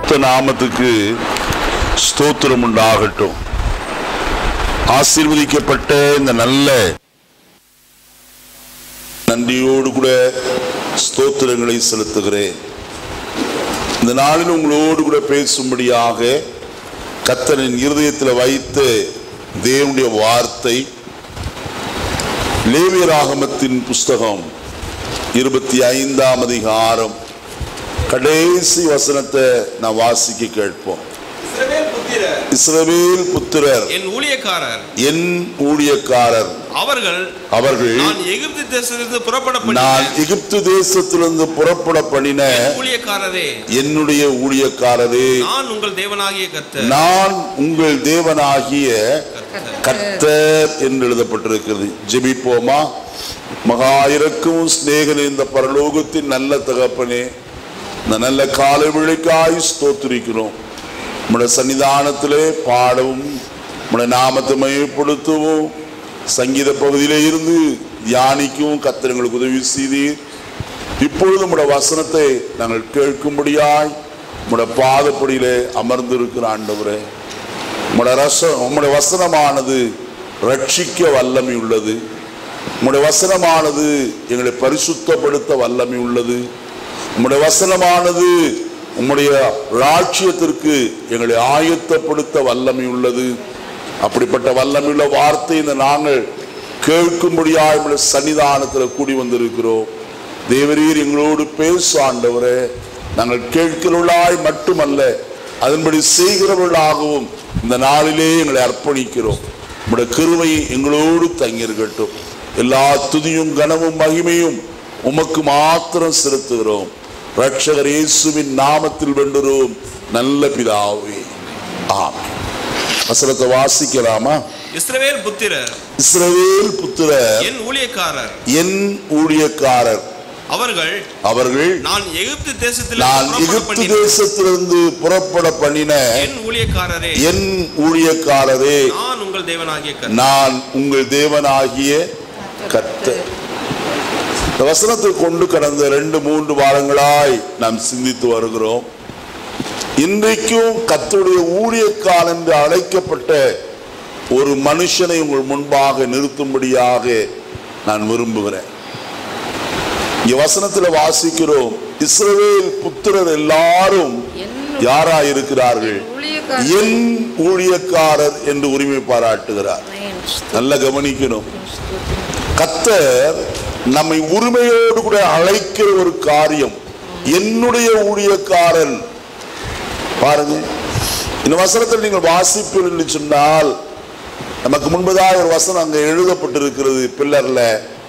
பரிசுத்த நாமத்துக்கு ஸ்தோத்திரம் உண்டாகட்டும் ஆசீர்வதிக்கப்பட்ட இந்த நல்ல நன்றியோடு கூட ஸ்தோத்திரங்களை செலுத்துகிறேன் இந்த நாளில் உங்களோடு கூட பேசும்படியாக கத்தரின் இருதயத்தில் வைத்த தேவனுடைய வார்த்தை லேவியராகமத்தின் புஸ்தகம் இருபத்தி ஐந்தாம் அதிகாரம் கடைசி வசனத்தை நான் வாசிக்க கேட்போம் இஸ்ரவேல் புத்திரர் இஸ்ரவேல் புத்திரர் என் ஊழியக்காரர் என் ஊழியக்காரர் அவர்கள் அவர்கள் நான் எகிப்து தேசத்திலிருந்து புறப்பட நான் பண்ணின எகிப்து தேசத்திலிருந்து புறப்பட பண்ணின ஊழியக்காரரே என்னுடைய ஊழியக்காரரே நான் உங்கள் தேவனாகிய கர்த்தர் நான் உங்கள் தேவனாகிய கர்த்தர் என்று எழுதப்பட்டிருக்கிறது ஜெபிப்போமா மகா இறக்கும் சிநேகன் இந்த பரலோகத்தின் நல்ல தகப்பனே இந்த நல்ல காலை விழிக்காய் ஸ்தோத்திரிக்கிறோம் உம்முடைய சன்னிதானத்திலே பாடவும் உம்முடைய நாமத்தை மையப்படுத்தவும் சங்கீத பகுதியிலே இருந்து தியானிக்கவும் கர்த்தர் எங்களுக்கு உதவி செய்தீர் இப்பொழுது உம்முடைய வசனத்தை நாங்கள் கேட்கும்படியாய் உம்முடைய பாதப்படியிலே அமர்ந்திருக்கிற ஆண்டவரே உம்முடைய ரச உம்முடைய வசனமானது ரட்சிக்க வல்லமை உள்ளது உம்முடைய வசனமானது எங்களை பரிசுத்தப்படுத்த வல்லமை உள்ளது உம்முடைய வசனமானது உம்முடைய ராட்சியத்திற்கு எங்களை ஆயத்தப்படுத்த வல்லமை உள்ளது அப்படிப்பட்ட வல்லமையுள்ள வார்த்தை இந்த நாங்கள் கேட்கும்படியாய் உம்முடைய சன்னிதானத்தில் கூடி வந்திருக்கிறோம் தேவரீர் எங்களோடு பேச ஆண்டவரே நாங்கள் கேட்கிறவர்களாய் மட்டுமல்ல அதன்படி செய்கிறவர்களாகவும் இந்த நாளிலே எங்களை அர்ப்பணிக்கிறோம் உம்முடைய கிருவை எங்களோடு தங்கியிருக்கட்டும் எல்லா துதியும் கனமும் மகிமையும் உமக்கு மாத்திரம் செலுத்துகிறோம் ரட்சகர் இயேசுவின் நாமத்தில் வெண்டுறோம் நல்ல பிதாவே ஆமென் வசனத்தை வாசிக்கலாமா இஸ்ரவேல் புத்திரர் இஸ்ரவேல் புத்திரர் என் ஊழியக்காரர் என் ஊழியக்காரர் அவர்கள் அவர்கள் நான் எகிப்து நான் தேசத்திலிருந்து புறப்பட எகிப்து பண்ணின தேசத்திலிருந்து புறப்பட பண்ணின என் ஊழியக்காரரே என் ஊழியக்காரரே நான் உங்கள் தேவனாகிய கர்த்தர் நான் உங்கள் தேவனாகிய கர்த்தர் இந்த வசனத்தை கொண்டு கடந்த ரெண்டு மூன்று வாரங்களாய் நாம் சிந்தித்து வருகிறோம் இன்றைக்கும் கர்த்தருடைய ஊழியக்கால் என்று அழைக்கப்பட்ட ஒரு மனுஷனை உங்கள் முன்பாக நிறுத்தும்படியாக நான் விரும்புகிறேன் இங்க வசனத்துல வாசிக்கிறோம் இஸ்ரவேல் புத்திரர் எல்லாரும் யாரா இருக்கிறார்கள் என் ஊழியக்காரர் என்று உரிமை பாராட்டுகிறார் நல்ல கவனிக்கணும் கத்தர் நம்மை உரிமையோடு கூட அழைக்கிற ஒரு காரியம் என்னுடைய ஊழியக்காரன் பாருங்க இந்த வசனத்தில் நீங்கள் வாசிப்பீர்கள் என்று சொன்னால் நமக்கு முன்பதாக ஒரு வசனம் அங்கே எழுதப்பட்டிருக்கிறது பில்லர்ல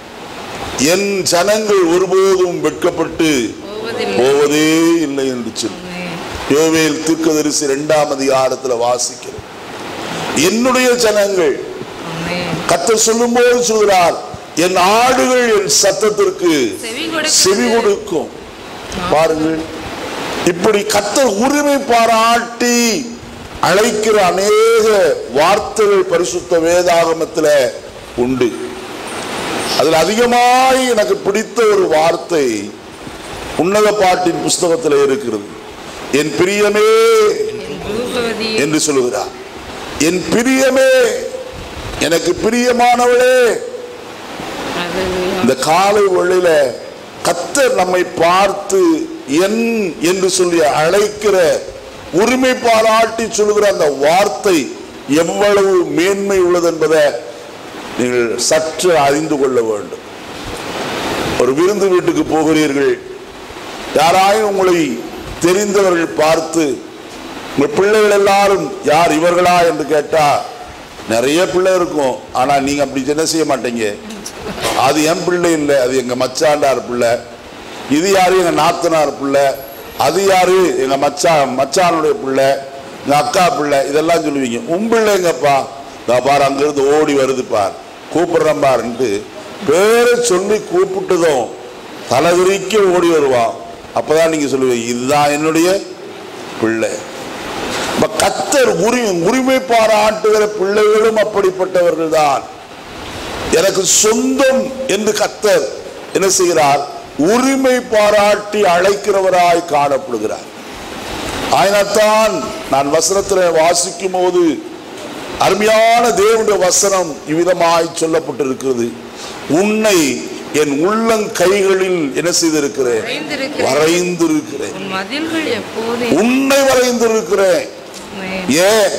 என் ஜனங்கள் ஒருபோதும் வெட்கப்பட்டு போவதே இல்லை என்று சொல்லி யோவேல் தீர்க்கதரிசி இரண்டாம் அதிகாரத்துல வாசிக்கிறோம் என்னுடைய ஜனங்கள் கத்தர் சொல்லும்போது சொல்கிறார் என் ஆடுகள் என் சத்தத்திற்கு செவி கொடுக்கும் பாருங்கள் இப்படி கத்தர் உரிமை பாராட்டி அழைக்கிற அநேக வார்த்தைகள் பரிசுத்த வேதாகமத்துல உண்டு அதில் அதிகமாய் எனக்கு பிடித்த ஒரு வார்த்தை உன்னத பாட்டின் புஸ்தகத்தில் இருக்கிறது என் பிரியமே என்று சொல்லுகிறார் என் பிரியமே எனக்கு பிரியமானவளே இந்த காலை ஒளியில கத்தர் நம்மை பார்த்து என் என்று சொல்லி அழைக்கிற உரிமை பாராட்டி சொல்லுகிற அந்த வார்த்தை எவ்வளவு மேன்மை உள்ளது என்பதை நீங்கள் சற்று அறிந்து கொள்ள வேண்டும் ஒரு விருந்து வீட்டுக்கு போகிறீர்கள் யாராயும் உங்களை தெரிந்தவர்கள் பார்த்து உங்கள் பிள்ளைகள் எல்லாரும் யார் இவர்களா என்று கேட்டா நிறைய பிள்ளை இருக்கும் ஆனா நீங்க அப்படி என்ன செய்ய மாட்டீங்க அது என் பிள்ளை இல்லை அது எங்க மச்சாண்டார் பிள்ளை இது யாரு எங்க நாத்தனார் பிள்ளை அது யாரு எங்க மச்சான் மச்சானுடைய பிள்ளை எங்க அக்கா பிள்ளை இதெல்லாம் சொல்லுவீங்க உன் பிள்ளைங்கப்பா இதோ பாரு அங்கிருந்து ஓடி வருது பார் கூப்பிடுறேன் பாருன்ட்டு பேரை சொல்லி கூப்பிட்டதும் தலைவிரிக்க ஓடி வருவான் அப்பதான் நீங்க சொல்லுவீங்க இதுதான் என்னுடைய பிள்ளை இப்ப கத்தர் உரி உரிமை பாராட்டுகிற பிள்ளைகளும் அப்படிப்பட்டவர்கள் தான் எனக்கு சொந்தம் என்று கத்தர் என்ன செய்கிறார் உரிமை பாராட்டி அழைக்கிறவராய் காணப்படுகிறார் ஆயினத்தான் நான் வசனத்தில் வாசிக்கும் போது அருமையான தேவனுடைய வசனம் இவ்விதமாய் சொல்லப்பட்டிருக்கிறது உன்னை என் உள்ளங்கைகளில் என்ன செய்திருக்கிறேன் வரைந்திருக்கிறேன். வரைந்திருக்கிறேன் உன் மதில்கள் எப்போது உன்னை வரைந்திருக்கிறேன் என்னை ஏன்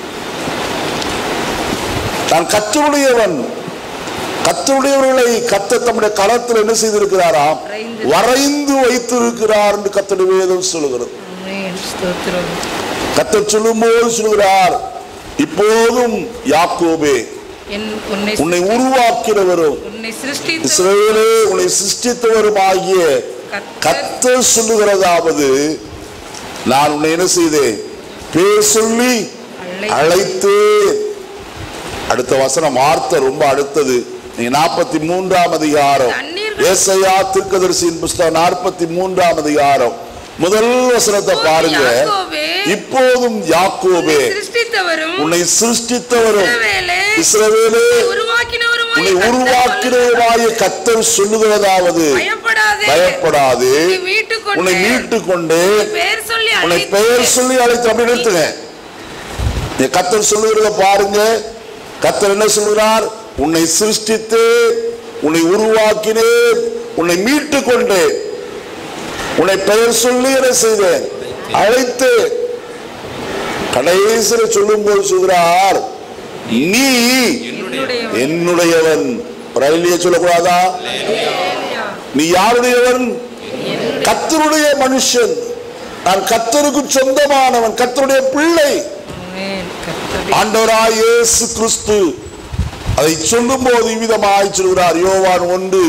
நான் கத்தருடையவன் கத்தருடையவர்களை கத்த தம்முடைய களத்தில் என்ன செய்திருக்கிறாராம் வரைந்து. வரைந்து வைத்திருக்கிறார் என்று கத்தடி வேதம் சொல்லுகிறது ஆமென். ஸ்தோத்திரம் கத்தர் சொல்லும்போது சொல்கிறார் இப்போதும் யாக்கோபே என் உன்னை உன்னை உருவாக்கிறவரும் உன்னை சிருஷ்டித்து இஸ்ரவேலே உன்னை சிருஷ்டித்தவரும் ஆகிய கர்த்தர் கத்தர் சொல்லுகிறதாவது நான் உன்னை என்ன செய்தேன் பேர் சொல்லி அழைத்து- அழைத்தேன் அடுத்த வசனம் வார்த்தை ரொம்ப அடுத்தது நீங்க நாற்பத்தி மூன்றாம் அதிகாரம் தண்ணீர்கள் ஏசையா திருக்கதரிசியின் புஸ்தகம் நாற்பத்தி மூன்றாம் அதிகாரம் முதல் வசனத்தை பாருங்க யாக்கோபே, இப்போதும் யாக்கோபே சிருஷ்டித்தவரும் உன்னை சிருஷ்டித்தவரும் இஸ்ரவேலே, இஸ்ரவேலே உருவாக்கினவருமாய் உன்னை கர்த்தர் உருவாக்கினவாய கத்தர் சொல்லுகிறதாவது பயப்படாதே பயப்படாது உன்னை மீட்டுக் கொண்டு உன்னை மீட்டு கொண்டு பெயர் சொல்லி உன்னை அழைத்து பெயர் சொல்லி அழைத்து அப்படி நிறுத்துங்க நீ கத்தர் சொல்லுகிறத பாருங்க கத்தர் என்ன சொல்கிறார் உன்னை சிருஷ்டித்து உன்னை உருவாக்கினேன் உன்னை மீட்டு கொண்டு உன்னை பெயர் சொல்லி என்ன செய்தேன் அழைத்து கடைசியில் சொல்லும்போது சொல்கிறார் நீ என்னுடைய என்னுடையவன் ரயிலிய சொல்லக்கூடாதா அல்லேலூயா. நீ யாருடையவன் கத்தருடைய மனுஷன் நான் கத்தருக்கு சொந்தமானவன் கத்தருடைய பிள்ளை ஆமென். கர்த்தருடைய ஆண்டவராய் இயேசு கிறிஸ்து அதை சொல்லும் போது இவ்விதமாய் சொல்கிறார் யோவான் ஒன்று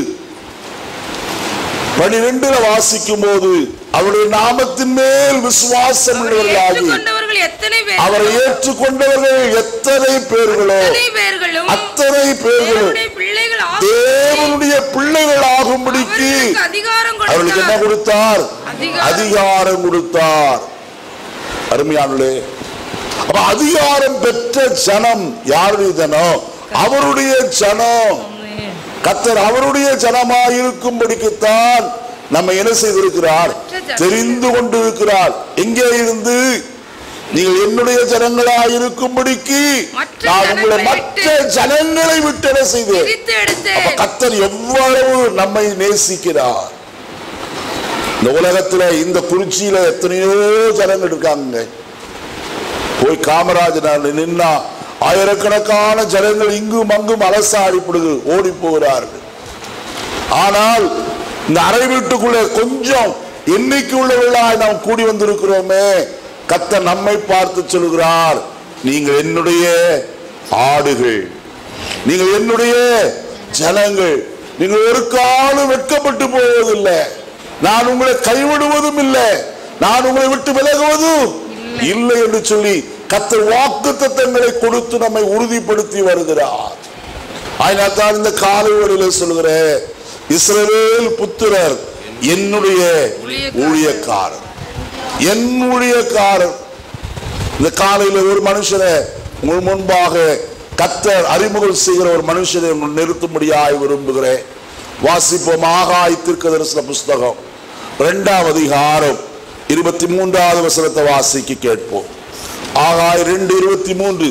பனிரெண்டுல வாசிக்கும் போது அவருடைய நாமத்தின் மேல் விசுவாசம் அவரை உள்ளவர்களாகி ஏற்றுக்கொண்டவர்கள் எத்தனை பேர் அவரை ஏற்றுக்கொண்டவர்கள் எத்தனை பேர்களோ அத்தனை பேர்களும் அத்தனை பேர்களும் தேவனுடைய பிள்ளைகள் ஆகும். தேவனுடைய பிள்ளைகள் ஆகும்படிக்கு அவர்களுக்கு அதிகாரம் அவர்களுக்கு என்ன கொடுத்தார் கொடுத்தார் அதிகாரம். அதிகாரம் கொடுத்தார் அருமையானே அப்ப அதிகாரம் பெற்ற ஜனம் யாருடைய ஜனம் அவருடைய ஜனம் ஆமென். கத்தர் அவருடைய ஜனமாய் இருக்கும்படிக்குத்தான் நம்ம என்ன செய்திருக்கிறார் தெரிந்து கொண்டிருக்கிறார் எங்கே இருந்து நீங்கள் என்னுடைய ஜனங்களாய் இருக்கும்படிக்கு மற்ற நான் உங்களை ஜனங்களை மற்ற விட்டு ஜனங்களை விட்டு என்ன செய்தேன் பிரித்து எடுத்து அப்ப கத்தர் எவ்வளவு நம்மை நேசிக்கிறார் இந்த உலகத்துல இந்த குறிச்சியில எத்தனையோ ஜனங்கள் இருக்காங்க போய் காமராஜர் நின்னா ஆயிரக்கணக்கான ஜனங்கள் இங்கும் அங்கும் அலசாடிப்படுது ஓடி போகிறார்கள் ஆனால் இந்த அறை வீட்டுக்குள்ள கொஞ்சம் எண்ணிக்கை உள்ளவர்களாய் நாம் கூடி வந்திருக்கிறோமே கத்த நம்மை பார்த்து சொல்கிறார் நீங்கள் என்னுடைய ஆடுகள் நீங்கள் என்னுடைய ஜனங்கள் நீங்கள் ஒரு காலம் வெட்கப்பட்டு போவதில்லை நான் உங்களை கைவிடுவதும் இல்லை நான் உங்களை விட்டு விலகுவதும் இல்லை என்று சொல்லி கத்தர் வாக்கு தத்தங்களை கொடுத்து நம்மை உறுதிப்படுத்தி வருகிறார் அதனால் தான் இந்த காலை வேளையிலே சொல்கிறேன் இஸ்ரவேல் புத்திரர் என்னுடைய ஊழியக்காரர் என் ஊழியக்காரர் இந்த காலையில ஒரு மனுஷனை உங்கள் முன்பாக கத்தர் அறிமுகம் செய்கிற ஒரு மனுஷனை உங்கள் நிறுத்தும்படியாய் விரும்புகிறேன் வாசிப்போம் ஆகாய் தீர்க்க தரிசன புஸ்தகம் இரண்டாம் அதிகாரம் இருபத்தி மூன்றாவது வசனத்தை வாசிக்க கேட்போம் ஆகாய் ரெண்டு இருபத்தி மூன்று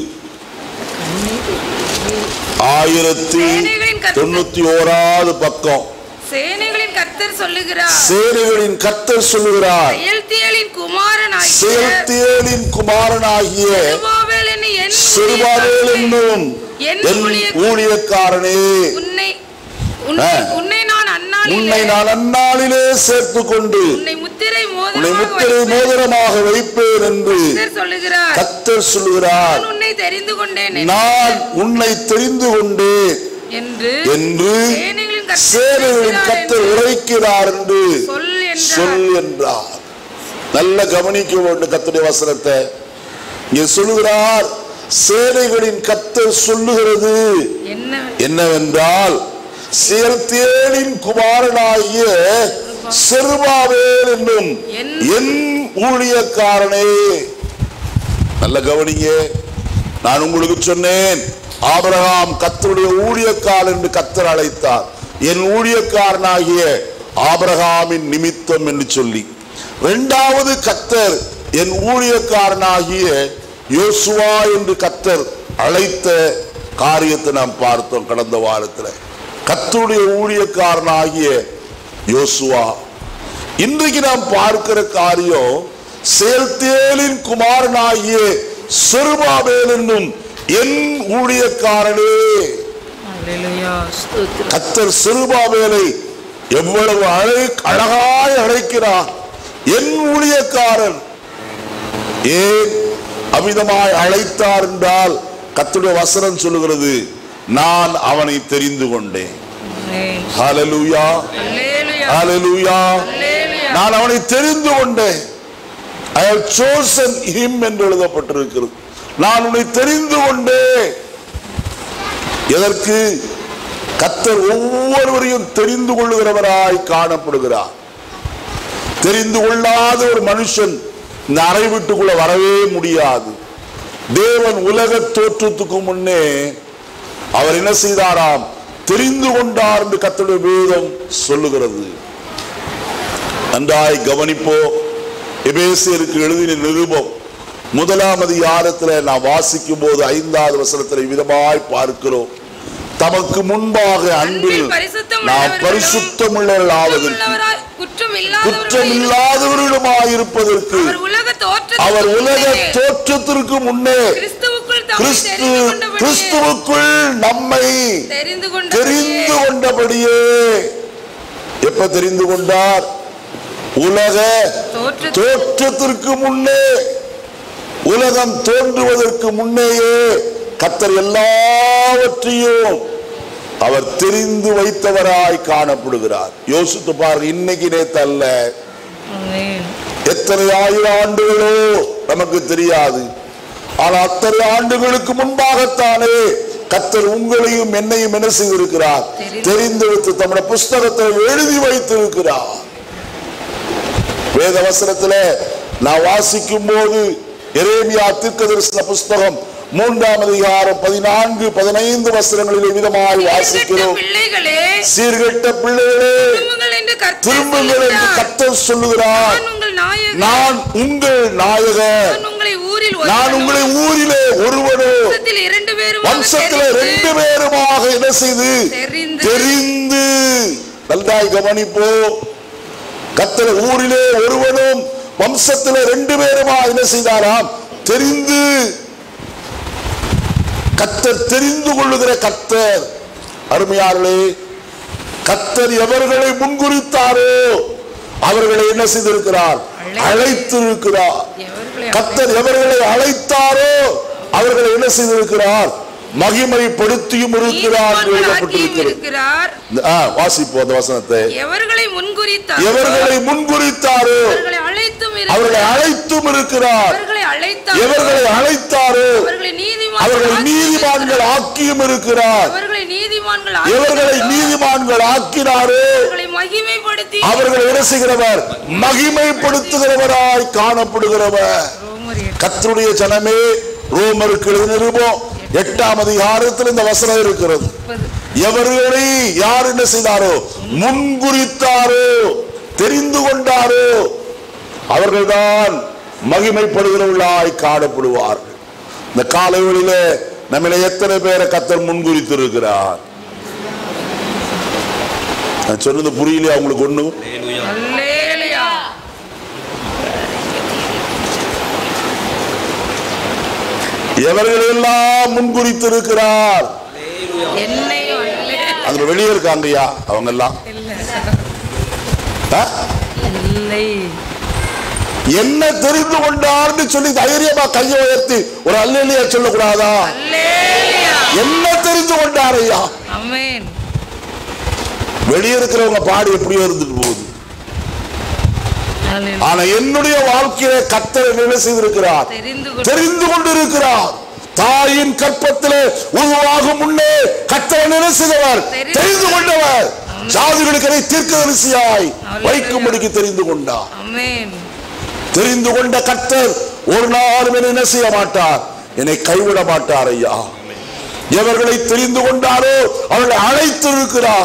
ஆயிரத்தி தொண்ணூத்தி ஓராவது பக்கம் சேனைகளின் கர்த்தர் சொல்லுகிறார் சேனைகளின் கத்தர் சொல்லுகிறார் செயல்தியலின் குமாரனாகிய செயல்தியலின் குமாரனாகிய செருபாபேல் என்னும் என் சிறுபாவேல் என்னும் என் என் ஊழிய- ஊழியக்காரனே உன்னை உன்னை ஆ. உன்னை நான் அந்நாளிலே உன்னை நான் அந்நாளிலே சேர்த்து கொண்டு உன்னை முத்திரை உன்னை மோதிரமாக முத்திரை வைப்பேன். மோதிரமாக வைப்பேன் என்று கர்த்தர் சொல்லுகிறார் கத்தர் சொல்லுகிறார் நான் உன்னை தெரிந்து கொண்டேன் நான் உன்னை தெரிந்து கொண்டேன் என்று என்று சேனைகளின் கர்த்தர் சேனைகளின் பேசுகிறார் கத்தர் என்று உரைக்கிறார் என்று சொல் என்றார். சொல் என்றார் நல்ல கவனிக்க வேண்டும் கத்துடைய வசனத்தை இங்கே சொல்லுகிறார் சேனைகளின் கத்தர் சொல்லுகிறது என்ன என்னவென்றால் செயல்தேனின் குமாரனாகிய செருபாவேல் என்னும் என் என் ஊழியக்காரனே நல்ல கவனிங்க நான் உங்களுக்கு சொன்னேன் ஆபிரகாம் கத்தருடைய ஊழியக்காரன் என்று கத்தர் அழைத்தார் என் ஊழியக்காரனாகிய ஆபிரகாமின் நிமித்தம் என்று சொல்லி இரண்டாவது கத்தர் என் ஊழியக்காரனாகிய யோசுவா என்று கத்தர் அழைத்த காரியத்தை நாம் பார்த்தோம் கடந்த வாரத்தில் கத்தருடைய ஊழியக்காரனாகிய யோசுவா இன்றைக்கு நாம் பார்க்கிற காரியம் செயல்தேலின் குமாரனாகிய செருபாபேல் என்னும் என் ஊழியக்காரனே அல்லேலூயா ஸ்தோத்திரம் கத்தர் சிறுபாவேலை எவ்வளவு அழை அழகாய் அழைக்கிறார் என் ஊழியக்காரன் ஏன் அமிதமாய் அழைத்தார் என்றால் கத்துடைய வசனம் சொல்லுகிறது நான் அவனை தெரிந்து கொண்டேன் ஆமென். ஹalleluya அல்லேலூயா ஹalleluya அல்லேலூயா நான் அவனை தெரிந்து கொண்டேன் ஐ have chosen him என்று எழுதப்பட்டிருக்கிறது நான் உன்னை தெரிந்து கொண்டேன் எதற்கு கத்தர் ஒவ்வொருவரையும் தெரிந்து கொள்ளுகிறவராய் காணப்படுகிறார் தெரிந்து கொள்ளாத ஒரு மனுஷன் இந்த அறை வீட்டுக்குள்ள வரவே முடியாது தேவன் உலக தோற்றத்துக்கு முன்னே அவர் என்ன செய்தாராம் தெரிந்து கொண்டார் என்று கத்தருடைய வேதம் சொல்லுகிறது நன்றாய் கவனிப்போ எபேசியருக்கு எழுதின நிருபம் முதலாம் அதிகாரத்தில் நான் வாசிக்கும் போது ஐந்தாவது வசனத்தில் விதமாய் பார்க்கிறோம் தமக்கு முன்பாக அன்பில் அன்பில் பரிசுத்தம் நாம் உள்ளவர்களும் பரிசுத்தமுள்ளவர்களாவதற்கு குற்றமுள்ளவராய்- குற்றம் குற்றம் இல்லாதவர்களும் இல்லாதவர்களுமாயிருப்பதற்கு அவர் உலக தோற்றத்துக்கு அவர் உலக முன்னே தோற்றத்திற்கு முன்னே கிறிஸ்துவுக்குள் தம்மை கிறிஸ்து தெரிந்து கொண்டபடியே கிறிஸ்துவுக்குள் நம்மை தெரிந்து தெரிந்து கொண்டபடியே கொண்டபடியே எப்ப தெரிந்து கொண்டார் உலக தோற்றத்து தோற்றத்திற்கு முன்னே உலகம் தோன்றுவதற்கு முன்னேயே கத்தர் எல்லாவற்றையும் அவர் தெரிந்து வைத்தவராய் காணப்படுகிறார் யோசித்து பாருங்க இன்னைக்கு நேத்து அல்ல ஆமென். எத்தனை ஆயிரம் ஆண்டுகளோ நமக்கு தெரியாது ஆனால் அத்தனை ஆண்டுகளுக்கு முன்பாகத்தானே கத்தர் உங்களையும் என்னையும் என்ன செய்திருக்கிறார் தெரிந்து- தெரிந்தெடுத்து தம்முடைய புஸ்தகத்தை எழுதி வைத்திருக்கிறார் வேத வசனத்துல நான் வாசிக்கும் போது எரேமியா தீர்க்கதரிசன புஸ்தகம் மூன்றாம் அதிகாரம் பதினான்கு பதினைந்து வசனங்களிலே விதமாய் சீர்கெட்ட வாசிக்கிறோம் பிள்ளைகளே சீர்கெட்ட பிள்ளைகளே திரும்புங்கள் என்று கர்த்தர் திரும்புங்கள் என்று சொல்லுகிறார். கத்தர் சொல்லுகிறார் நான் உங்கள் நாயகன் நான் உங்கள் நாயகன் நான் உங்களை ஊரில் நான் ஒருவனும், உங்களை ஊரிலே ஒருவனோ வம்சத்தில் இரண்டு பேரும் வம்சத்துல ரெண்டு பேருமாக என்ன செய்து தெரிந்து தெரிந்து நன்றாய் கவனிப்போ கத்தர ஊரிலே ஒருவனும் வம்சத்துல ரெண்டு பேருமா என்ன செய்தாராம் தெரிந்து கத்தர் தெரிந்து கொள்ளுகிற கத்தர் அருமையார்களே கத்தர் எவர்களை முன்குறித்தாரோ அவர்களை என்ன செய்திருக்கிறார் அழைத்திருக்கிறார் எவர்களை கத்தர் எவர்களை அழைத்தாரோ அவர்களை என்ன செய்திருக்கிறார் மகிமைப்படுத்தியும் இருக்கிறார் என்று நீதிமான்களாக்கியும் எழுதப்பட்டிருக்கிறது இருக்கிறார் ஆ, வாசிப்போம் அந்த வசனத்தை எவர்களை முன்குறித்தார் எவர்களை முன்குறித்தாரோ அவர்களை அழைத்தும் அவர்களை இருக்கிறார் அழைத்தும் இருக்கிறார் அவர்களை அழைத்தார் எவர்களை அழைத்தாரோ அவர்களை நீதிமான்கள் அவர்களை ஆக்கியும் நீதிமான்கள் இருக்கிறார். ஆக்கியும் இருக்கிறார் அவர்களை நீதிமான்கள் எவர்களை ஆக்கியும் நீதிமான்கள் ஆக்கினாரோ அவர்களை மகிமைப்படுத்தி அவர்களை என்ன செய்கிறவர் மகிமைப்படுத்துகிறவராய் காணப்படுகிறவர் ரோமர் எட்டு. கர்த்தருடைய ஜனமே ரோமருக்கு எழுதின நிருபம் எட்டாம் அதிகாரத்தில் இந்த வசனம் இருக்கிறது முப்பது. எவர்களை யார் என்ன செய்தாரோ முன்குறித்தாரோ தெரிந்து கொண்டாரோ அவர்கள்தான் மகிமைப்படுகிறவர்களாய் காணப்படுவார்கள் இந்த காலைவெளியில நம்மள எத்தனை பேரை கத்தர் முன்குறித்திருக்கிறார் நான் சொன்னது புரியலையா உங்களுக்கு ஒண்ணும் Hallelujah. அல்லேலூயா. எவர்கள் எல்லாம் முன்குறித்திருக்கிறார் என்னையும் அல்லே- அதுல வெளியே இருக்காங்கய்யா அவங்க எல்லாம் இல்ல. ஆ? இல்லை என்ன தெரிந்து கொண்டார்னு சொல்லி தைரியமா கையை உயர்த்தி ஒரு அல்லையா சொல்லக்கூடாதா அல்லேலூயா. என்ன தெரிந்து கொண்டார் ஐயா ஆமென் வெளியே இருக்கிறவங்க பாடு எப்படியோ இருந்துட்டு போகுது அல்லேலூயா. ஆனா என்னுடைய வாழ்க்கையில கத்தரை என்ன செய்திருக்கிறார் தெரிந்து கொண்டு தெரிந்து கொண்டிருக்கிறார் தாயின் கற்பத்திலே உருவாகும் முன்னே கத்தரை என்ன செய்தவர் தெரிந்து தெரிந்து கொண்டவர் ஜாதிகளுக்கு அதை தீர்க்கதரிசியாய் அல்லேலூயா. வைக்கும்படிக்கு தெரிந்து கொண்டார் ஆமென் தெரிந்து கொண்ட கர்த்தர் ஒரு நாளும் என்னை என்ன செய்ய மாட்டார் என்னை கைவிட மாட்டார் ஐயா எவர்களை தெரிந்து கொண்டாரோ அவர்களை அழைத்திருக்கிறார்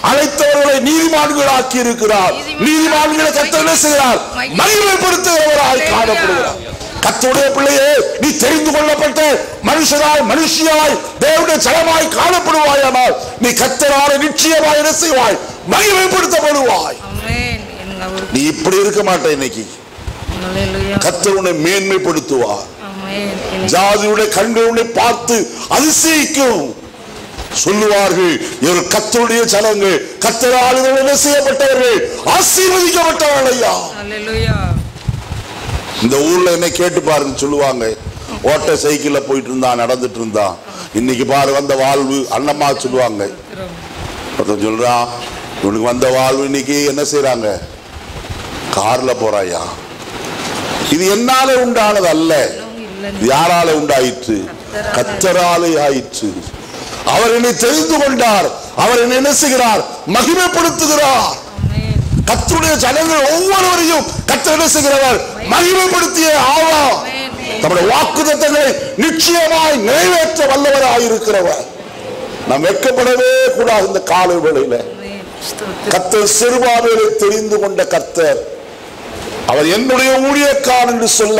அழைத்தவர்களை நீதிமான்களாக்கி இருக்கிறார் நீதிமான்களை கத்தர் என்ன செய்கிறார் மகிமைப்படுத்துகிறவராய் காணப்படுகிறார் கத்தருடைய பிள்ளையே நீ தெரிந்து கொள்ளப்பட்ட மனுஷராய் மனுஷியாய் தேவனுடைய ஜனமாய் காணப்படுவாயானால் நீ கத்தரால நிச்சயமாய் என்ன செய்வாய் மகிமைப்படுத்தப்படுவாய் ஆமென் எங்க ஒரு நீ இப்படி இருக்க மாட்ட இன்னைக்கு ஹalleluya கத்தர் உன்னை மேன்மைப்படுத்துவார் ஆமென் என் ஜாதியுடைய கண்கள் உன்னை பார்த்து அதிசயிக்கும் சொல்லுவார்கள் இவர் கத்தருடைய ஜனங்கள் கத்தரால் இவர்கள் என்ன செய்யப்பட்டவர்கள் ஆசீர்வதிக்கப்பட்டவர்கள் ஐயா ஹalleluya இந்த ஊர்ல என்ன கேட்டு பாருங்க சொல்லுவாங்க ஓட்ட சைக்கிள்ல போயிட்டு இருந்தான் நடந்துட்டு இருந்தான் இன்னைக்கு பாரு வந்த வாழ்வு அண்ணம்மா சொல்லுவாங்க ஒருத்தன் சொல்றான் இவனுக்கு வந்த வாழ்வு இன்னைக்கு என்ன செய்றாங்க கார்ல போறாயா இது என்னால உண்டானது அல்ல இல்ல இது யாரால உண்டாயிற்று கத்தராலே ஆயிற்று அவர் என்னை தெரிந்து கொண்டார் அவர் என்னை என்ன செய்கிறார் மகிமைப்படுத்துகிறார் ஆமென் கத்தருடைய ஜனங்கள் ஒவ்வொருவரையும் கத்தர் என்ன செய்கிறவர் மகிமைப்படுத்திய ஆவா தம்முடைய வாக்குத்தத்தங்களை நிச்சயமாய் நிறைவேற்ற வல்லவராயிருக்கிறவர் நாம் வெட்கப்படவே கூடாது இந்த காலை வேளையில ஆமென் ஸ்தோத்திரம் கத்தர் சிறுபாவேலை தெரிந்து கொண்ட கர்த்தர் அவர் என்னுடைய ஊழியக்காரன் என்று சொல்ல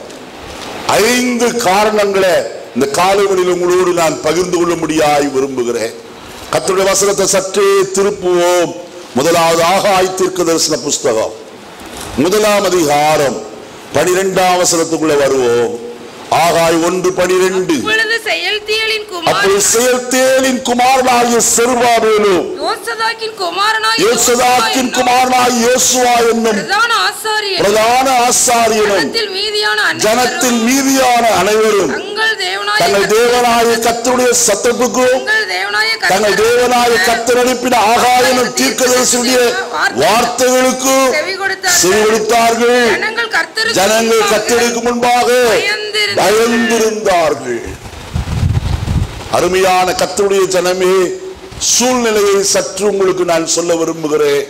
ஐந்து காரணங்களை இந்த காலைவெளியில் உங்களோடு நான் பகிர்ந்து கொள்ள முடியாய் விரும்புகிறேன் கர்த்தருடைய வசனத்தை சற்றே திருப்புவோம் முதலாவது ஆகாய் தீர்க்க தரிசன புஸ்தகம் முதலாம் அதிகாரம் பனிரெண்டாம் வசனத்துக்குள்ள வருவோம் ஆகாய் ஒன்று பனிரெண்டு இப்பொழுது செயல்தியலின் குமாரன் அப்படி செயல்தேலின் குமாரனாகிய செருபாபேலும் யோசதாக்கின் குமாரனாய் யோசதாக்கின் குமாரனாய் யோசுவா என்னும் பிரதான ஆசாரியர் பிரதான ஆசாரியனும் ஜனத்தில் மீதியான ஜனத்தில் அனைவரும் மீதியான அனைவரும் தங்கள் தேவனாய தங்கள் தேவனாய கத்தருடைய சத்தத்துக்கும் தங்கள் தேவனாய தங்கள் தேவனாய கத்தர் அனுப்பின ஆகாயனும் தீர்க்கதரிசியுடைய வார்த்தைகளுக்கும் செவி கொடுத்தார்கள். செவி கொடுத்தார்கள் ஜனங்கள் கர்த்தருக்கு ஜனங்கள் முன்பாக கத்தருக்கு முன்பாக பயந்திருந்தார்கள். பயந்திருந்தார்கள் அருமையான கத்தருடைய ஜனமே சூழ்நிலையை சற்று உங்களுக்கு நான் சொல்ல விரும்புகிறேன்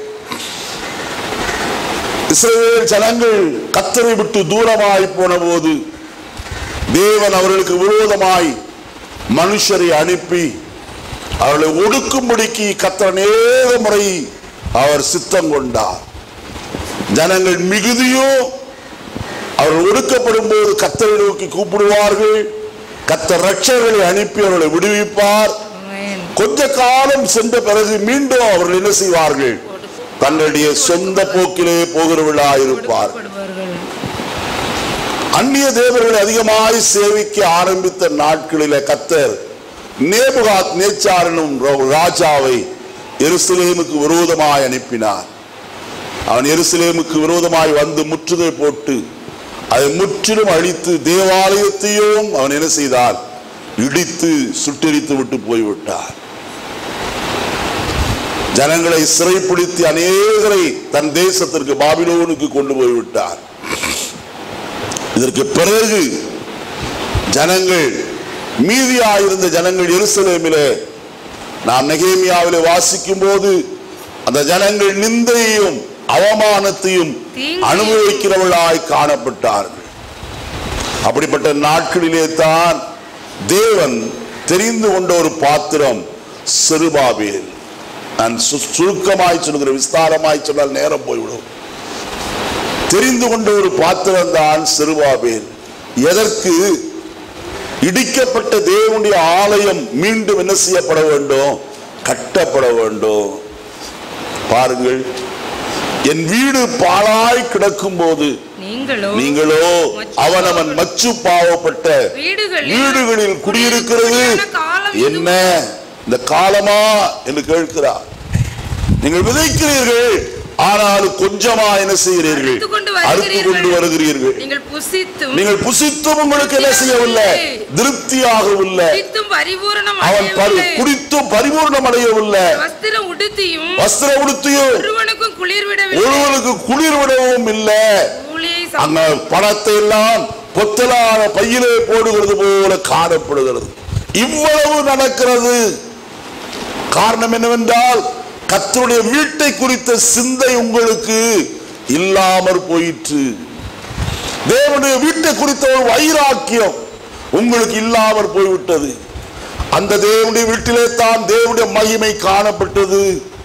இஸ்ரவேல் ஜனங்கள் கத்தரை விட்டு தூரமாய் போன போது தேவன் அவர்களுக்கு விரோதமாய் மனுஷரை அனுப்பி அவர்களை ஒடுக்கும்படிக்கு கத்தர் அநேக முறை அவர் சித்தம் கொண்டார் ஜனங்கள் மிகுதியும் அவர்கள் ஒடுக்கப்படும் போது கத்தரை நோக்கி கூப்பிடுவார்கள் கத்தர் ரட்சகர்களை அனுப்பி அவர்களை விடுவிப்பார் ஆமென். கொஞ்ச காலம் சென்ற பிறகு மீண்டும் அவர்கள் என்ன செய்வார்கள் தங்களுடைய சொந்த போக்கிலே போகிறவர்களா இருப்பார் கொடுப்பார்கள். அந்நிய தேவர்களை அதிகமாய் சேவிக்க ஆரம்பித்த நாட்களிலே கத்தர் நேபுகாத் நேச்சாரனும் ராஜாவை எருசலேமுக்கு விரோதமாய் அனுப்பினார் அவன் எருசலேமுக்கு விரோதமாய் வந்து முற்றுகை போட்டு அதை முற்றிலும் அழித்து தேவாலயத்தையும் அவன் என்ன செய்தான் இடித்து சுட்டெரித்து விட்டு போய்விட்டார் ஜனங்களை சிறைப்பிடித்து அநேகரை தன் தேசத்திற்கு பாபிலோனுக்கு கொண்டு போய்விட்டார் இதற்கு பிறகு ஜனங்கள் மீதியாயிருந்த ஜனங்கள் எருசலேமிலே நாம் நெகேமியாவிலே வாசிக்கும் போது அந்த ஜனங்கள் நிந்தையையும் அவமானத்தையும் தீங்கையும் அனுபவிக்கிறவர்களாய் காணப்பட்டார்கள் அப்படிப்பட்ட நாட்களிலே தான் தேவன் தெரிந்து கொண்ட ஒரு பாத்திரம் செருபாபேல் நான் சு- சுருக்கமாய் சொல்லுகிற விஸ்தாரமாய் சொன்னால் நேரம் போய்விடும் தெரிந்து கொண்ட ஒரு பாத்திரம் தான் செருபாபேல் எதற்கு இடிக்கப்பட்ட தேவனுடைய ஆலயம் மீண்டும் என்ன செய்யப்பட வேண்டும் கட்டப்பட வேண்டும் பாருங்கள் என் வீடு பாழாய் கிடக்கும் போது நீங்களோ நீங்களோ அவனவன் மச்சு பாவப்பட்ட வீடுகளில் வீடுகளில் குடியிருக்கிறது காலம் என்ன இந்த காலமா என்று கேட்கிறார் நீங்கள் விதைக்கிறீர்கள் ஆனால் கொஞ்சமா என்ன செய்கிறீர்கள் அறுத்துக் கொண்டு அறுத்து கொண்டு வருகிறீர்கள் நீங்கள் புசித்தும் நீங்கள் புசித்தும் உங்களுக்கு என்ன செய்யவில்லை திருப்தியாகவில்லை புசித்தும் பரிபூரணம் அவன் பரி- அடையவில்லை. குடித்தும் பரிபூர்ணம் அடையவில்லை வஸ்திரம் உடுத்தியும் வஸ்திர உடுத்தியும் ஒருவனுக்கும் குளிர் விடவில்லை ஒருவனுக்கு குளிர் விடவும் இல்லை ஊழியை அங்க பணத்தை எல்லாம் பொத்தலான பையிலே போடுகிறது போல காணப்படுகிறது இவ்வளவு நடக்கிறது காரணம் என்னவென்றால் கர்த்தருடைய வீட்டை குறித்த சிந்தை உங்களுக்கு இல்லாமற் போயிற்று தேவனுடைய வீட்டை குறித்த ஒரு வைராக்கியம் உங்களுக்கு இல்லாமற் போய்விட்டது அந்த தேவனுடைய வீட்டிலே தான் தேவனுடைய மகிமை காணப்பட்டது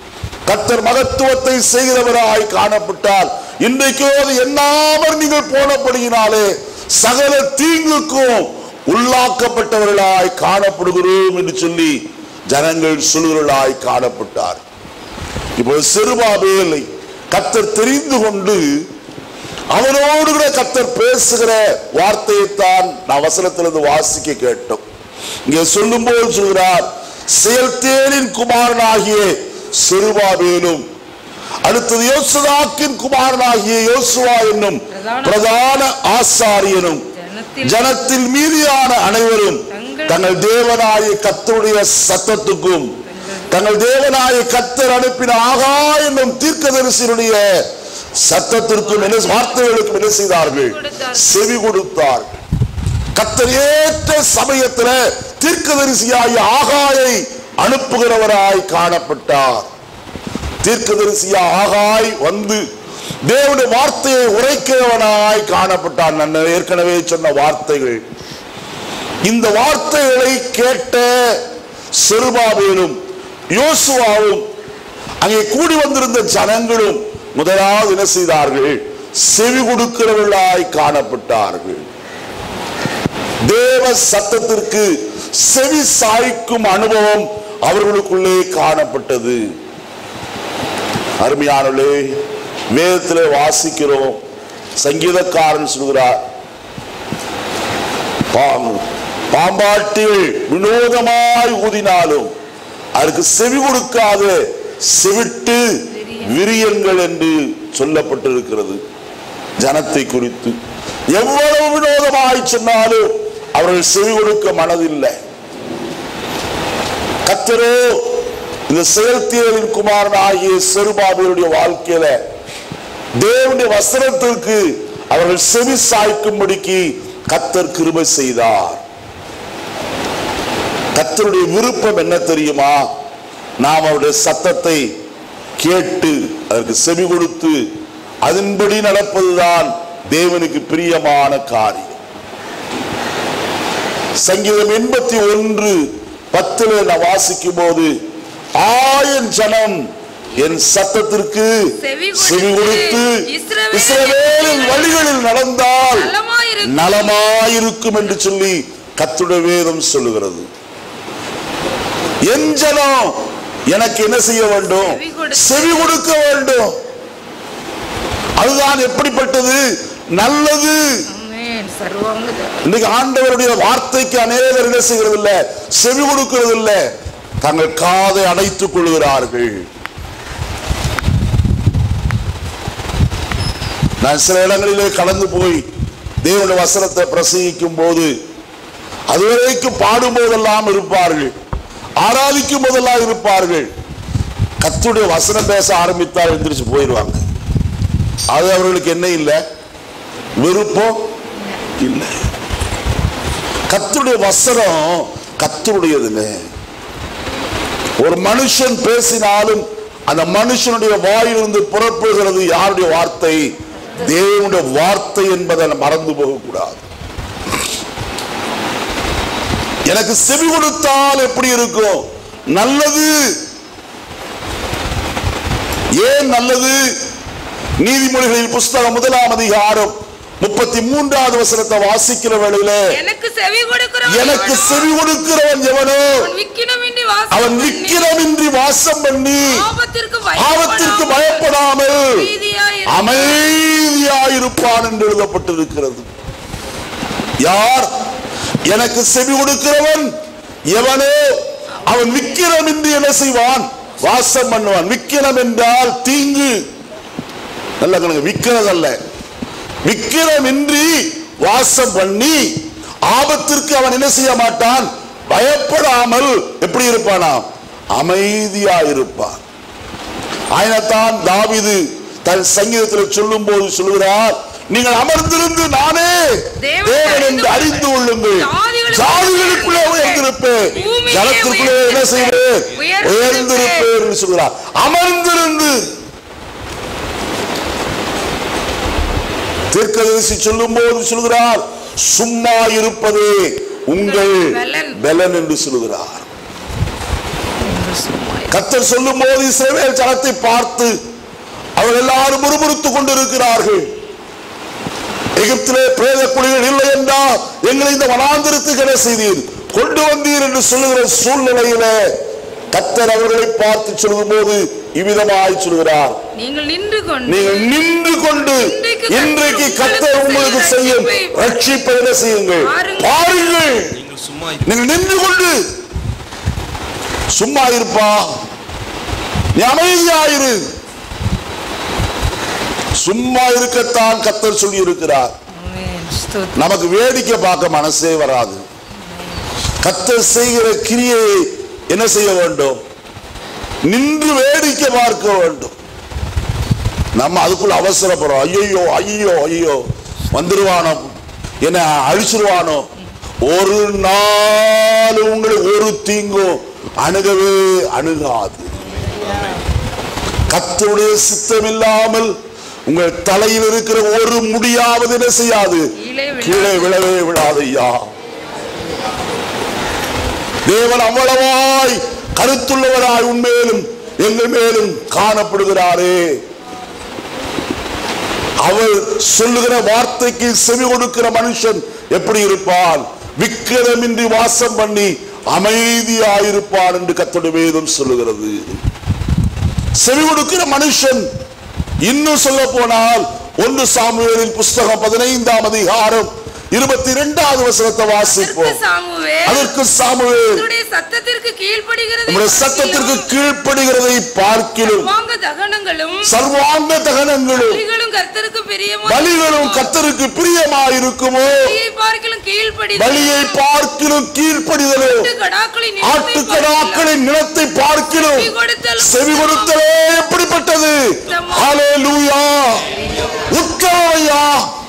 கர்த்தர் மகத்துவத்தை செய்கிறவராய் காணப்பட்டால் இன்றைக்கோ அது எண்ணாமல் நீங்கள் போனபடியினாலே சகல தீங்குக்கும் உள்ளாக்கப்பட்டவர்களாய் காணப்படுகிறோம் என்று சொல்லி ஜனங்கள் சொல்கிறவர்களாய் காணப்பட்டார் இப்போ சிறுபாபேலை கர்த்தர் தெரிந்து கொண்டு அவனோடு கூட கர்த்தர் பேசுகிற வார்த்தையைத்தான் நான் வசனத்திலிருந்து வாசிக்க கேட்டோம் இங்கே சொல்லும்போது சொல்கிறார் செயல்தேனின் குமாரனாகிய செருபாபேலும் அடுத்தது யோசுதாக்கின் குமாரனாகிய யோசுவா என்னும் பிரதான ஆசாரியனும் ஜனத்தில் ஜனத்தில் மீதியான அனைவரும் தங்கள் தேவனாய கத்தருடைய சத்தத்துக்கும் தங்கள் தேவனாய கத்தர் அனுப்பின ஆகா என்னும் தீர்க்கதரிசியுடைய சத்தத்திற்கும் என்ன வார்த்தைகளுக்கும் என்ன செய்தார்கள் செவி கொடுத்தார்கள் கத்தர் ஏற்ற சமயத்துல தீர்க்கதரிசியாகிய ஆகாயை அனுப்புகிறவராய் காணப்பட்டார் தீர்க்கதரிசியா ஆகாய் வந்து தேவனுடைய வார்த்தையை உரைக்கிறவனாய் காணப்பட்டான் நான் ஏற்கனவே சொன்ன வார்த்தைகள் இந்த வார்த்தைகளை கேட்ட செருபாபேலும் யோசுவாவும் அங்கே கூடி வந்திருந்த ஜனங்களும் முதலாவது என்ன செய்தார்கள் செவி கொடுக்கிறவர்களாய் காணப்பட்டார்கள் தேவ சத்தத்திற்கு செவி சாய்க்கும் அனுபவம் அவர்களுக்குள்ளே காணப்பட்டது அருமையானவர்களே வேதத்திலே வாசிக்கிறோம் சங்கீதக்காரன் சொல்கிறார் பாம்பு பாம்பாட்டிகள் வினோதமாய் ஊதினாலும் அதற்கு செவி கொடுக்காத செவிட்டு விரியங்கள் என்று சொல்லப்பட்டிருக்கிறது ஜனத்தை குறித்து எவ்வளவு வினோதமாய் சொன்னாலும் அவர்கள் செவி கொடுக்க மனதில்லை கத்தரோ இந்த செயல்தியலின் குமாரன் ஆகிய செருபாபியருடைய வாழ்க்கையில தேவனுடைய வசனத்திற்கு அவர்கள் செவி சாய்க்கும்படிக்கு கத்தர் கிருபை செய்தார் கத்தருடைய விருப்பம் என்ன தெரியுமா நாம் அவருடைய சத்தத்தை கேட்டு அதற்கு செவி கொடுத்து அதன்படி நடப்பதுதான் தேவனுக்கு பிரியமான காரியம் சங்கீதம் எண்பத்தி ஒன்று பத்துல நான் வாசிக்கும் போது ஆயன் ஜனம் என் சத்தத்திற்கு செவி செவி கொடுத்து இஸ்ரவேலின் இஸ்ரவேலின் வழிகளில் நடந்தால் நலமாயிருக்கு. நலமாயிருக்கும் என்று சொல்லி கத்துடைய வேதம் சொல்லுகிறது என் ஜனம் எனக்கு என்ன செய்ய வேண்டும் செவி கொடுத்து. செவி கொடுக்க வேண்டும் அதுதான் எப்படிப்பட்டது நல்லது ஆமென். சர்வாங்க இன்னைக்கு ஆண்டவருடைய வார்த்தைக்கு அநேகர் என்ன செய்கிறது இல்ல செவி கொடுக்கிறது இல்ல தங்கள் காதை அடைத்துக் கொள்கிறார்கள் நான் சில இடங்களிலே கடந்து போய் தேவனுடைய வசனத்தை பிரசங்கிக்கும் போது அதுவரைக்கும் பாடும் போதெல்லாம் இருப்பார்கள் ஆராதிக்கும் போதெல்லாம் இருப்பார்கள் கத்துடைய வசனம் பேச ஆரம்பித்தால் எந்திரிச்சு போயிடுவாங்க அது அவர்களுக்கு என்ன இல்லை விருப்பம் இல்லை கத்துடைய வசனம் கத்துடையதுங்க ஒரு மனுஷன் பேசினாலும் அந்த மனுஷனுடைய வாயிலிருந்து புறப்படுகிறது யாருடைய வார்த்தை தேவனுடைய வார்த்தை என்பதை மறந்து போகக்கூடாது எனக்கு செவி கொடுத்தால் எப்படி இருக்கும் நல்லது ஏன் நல்லது நீதிமொழிகளின் புஸ்தகம் முதலாம் அதிகாரம் முப்பத்தி மூன்றாவது வசனத்தை வாசிக்கிற வேளையில எனக்கு செவி கொடுக்கிறவன் எனக்கு எவனோ, செவி கொடுக்கிறவன் எவனோ அவன் விக்கினமின்றி வாசம் அவன் பண்ணி, விக்கிரமின்றி வாசம் பண்ணி ஆபத்திற்கு ஆபத்திற்கு பயப்படாமல் அமைதியாயிரு. அமைதியாயிருப்பான் என்று எழுதப்பட்டிருக்கிறது யார் எனக்கு செவி கொடுக்கிறவன் எவனோ அவன் விக்கிரம் என்று என்ன செய்வான் வாசம் பண்ணுவான் விக்கிரம் என்றால் தீங்கு நல்ல கணக்கு விக்கிறதல்ல விக்கிரமின்றி வாசம் பண்ணி ஆபத்திற்கு அவன் என்ன செய்ய மாட்டான் பயப்படாமல் எப்படி இருப்பானாம் அமைதியா இருப்பான் ஆயினத்தான் தாவீது தன் சங்கீதத்தில் சொல்லும் போது சொல்லுகிறார் நீங்கள் அமர்ந்திருந்து நானே தேவனை தேவன் என்று அறிந்து கொள்ளுங்கள் ஜாதிகளுக்குள்ளே ஜாதிகளுக்குள்ளே உயர்ந்திருப்பேன் பூமியிலே ஜலத்திற்குள்ளே என்ன செய்வேன் உயர்ந்திருப்பேன். உயர்ந்திருப்பேன் என்று சொல்கிறார் அமர்ந்திருந்து தீர்க்கதரிசி சொல்லும் போது சொல்கிறார் சும்மா இருப்பதே உங்கள் பெலன். பலன் என்று சொல்கிறார் கர்த்தர் சொல்லும் போது இஸ்ரவேல் ஜனத்தை பார்த்து அவர்கள் எல்லாரும் முறுமுறுத்துக் கொண்டிருக்கிறார்கள் எகிப்திலே பிரேத குழிகள் இல்லை என்றால் எங்களை இந்த வனாந்திரத்துக்கு என்ன செய்தீர் கொண்டு வந்தீர் என்று சொல்லுகிற சூழ்நிலையில கர்த்தர் அவர்களை பார்த்து சொல்லும் போது இவ்விதமாய் சொல்கிறார் நீங்கள் நின்று கொண்டு நீங்கள் நின்று கொண்டு இன்றைக்கு கர்த்தர் உங்களுக்கு செய்யும் ரட்சிப்பை என்ன செய்யுங்கள் பாருங்கள் நீங்கள் சும்மா நீங்கள் நின்று கொண்டு சும்மா இருப்பா நீ அமைதியாயிரு சும்மா இருக்கத்தான் கத்தர் சொல்லி இருக்கிறார் ஆமென். ஸ்தோத்திரம். நமக்கு வேடிக்கை பார்க்க மனசே வராது கத்தர் செய்கிற கிரியையை என்ன செய்ய வேண்டும் நின்று வேடிக்கை பார்க்க வேண்டும் நம்ம அதுக்குள்ள அவசரப்படுறோம் ஐயோ ஐயோ ஐயோ வந்துருவானோ என்ன அழிச்சிருவானோ ஒரு நாள் உங்களுக்கு ஒரு தீங்கும் அணுகவே அணுகாது கத்தருடைய சித்தம் இல்லாமல் உங்கள் தலையில் இருக்கிற ஒரு முடியாவது என்ன செய்யாது கீழே விழாது. கீழே விழவே விழாது ஐயா தேவன் அவ்வளவாய் கருத்துள்ளவராய் உண்மையிலும் எங்கள் மேலும் காணப்படுகிறாரே அவர் சொல்லுகிற வார்த்தைக்கு செவி கொடுக்கிற மனுஷன் எப்படி இருப்பான் விக்கிரமின்றி வாசம் பண்ணி அமைதியாயிருப்பான் என்று கத்தோட வேதம் சொல்லுகிறது செவி கொடுக்கிற மனுஷன் இன்னும் சொல்ல போனால் ஒன்று சாமுவேலின் புஸ்தகம் பதினைந்தாம் அதிகாரம் இருபத்தி இரண்டாவது வசனத்தை அதற்கு வாசிப்போம் சாமுவேல் அதற்கு சாமுவேல் உன்னுடைய சத்தத்திற்கு கீழ்ப்படுகிறது நம்முடைய சத்தத்திற்கு கீழ்ப்படுகிறதை பார்க்கிலும் வாங்க தகனங்களும் சர்வாங்க தகனங்களும் பலிகளும் கர்த்தருக்கு பிரியமா பலிகளும் கத்தருக்கு பிரியமாயிருக்குமோ பலியை பார்க்கிலும் கீழ்ப்படி பலியை பார்க்கிலும் கீழ்ப்படிதலும் கடாக்களின் ஆட்டுக்கடாக்களின் நிலத்தை பார்க்கிலும் செவி கொடுத்தலும் செவி கொடுத்தலே எப்படிப்பட்டது ஹalleluya உத்தமையா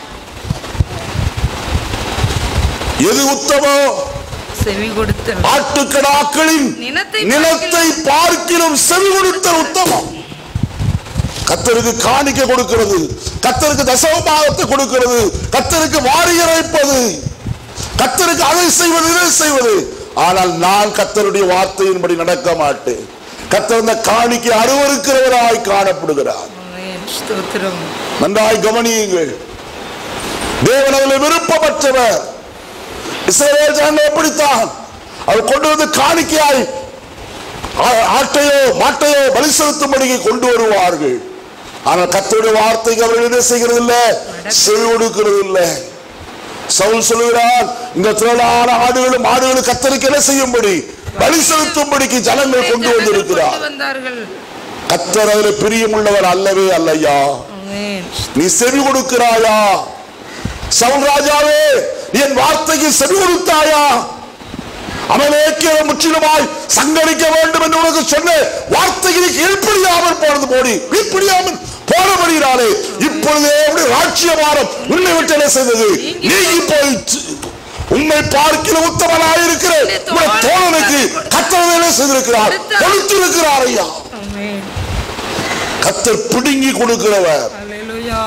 எது உத்தமம் செவி கொடுத்தல் ஆட்டுக்கடாக்களின் நிலத்தை நிலத்தை பார்க்கிலும் செவி கொடுத்த உத்தமம் கத்தருக்கு காணிக்க கொடுக்கிறது கத்தருக்கு தசமபாகத்தை கொடுக்கிறது கத்தருக்கு வாரி இறைப்பது கத்தருக்கு அதை செய்வது இதை செய்வது ஆனால் நான் கத்தருடைய வார்த்தையின்படி நடக்க மாட்டேன் கத்தர் இந்த காணிக்கை அருவருக்கிறவராய் காணப்படுகிறார் ஆமென். ஸ்தோத்திரம் நன்றாய் கவனியுங்கள் தேவன் அதில் விருப்பமற்றவர் இஸ்ரவேல் ஜனங்கள் எப்படித்தான் அவர் கொண்டு வந்து காணிக்கையாய் ஆ- ஆட்டையோ மாட்டையோ பலி செலுத்தும்படிக்கு கொண்டு வருவார்கள் ஆனால் கத்தருடைய வார்த்தைக்கு அவர்கள் என்ன செய்கிறது இல்ல செவி கொடுக்கிறது இல்ல சவுல் சொல்லுகிறார் இந்த திரளான ஆடுகளும் ஆடுகளும் கத்தருக்கு என்ன செய்யும்படி பலி செலுத்தும்படிக்கு ஜனங்கள் கொண்டு வந்திருக்கிறார் கொண்டு வந்தார்கள் கத்தர் அதில் பிரியமுள்ளவர் அல்லவே அல்லையா ஆமென். நீ செவி கொடுக்கிறாயா சவுல் ராஜாவே நீ என் வார்த்தைக்கு செவி கொடுத்தாயா அமலேக்கிய முற்றிலுமாய் சங்கரிக்க வேண்டும் என்று உனக்கு சொன்ன வார்த்தைக்கு நீ கீழ்ப்படியாமல் போனது போடி கீழ்ப்படியாமல் போனபடினாலே இப்பொழுதே உடைய ராட்சியமானம் உன்னை விட்டு என்ன செய்தது நீங்கி போயிற்று உண்மை பார்க்கிற உத்தமனாயிருக்கிற உடைய தோழனுக்கு கத்தர் என்ன செய்திருக்கிறார் கொடுத்திருக்கிறார் ஐயா ஆமென். கத்தர் பிடுங்கி கொடுக்கிறவர் அல்லேலூயா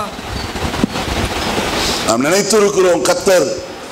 நாம் நினைத்திருக்கிறோம் கத்தர்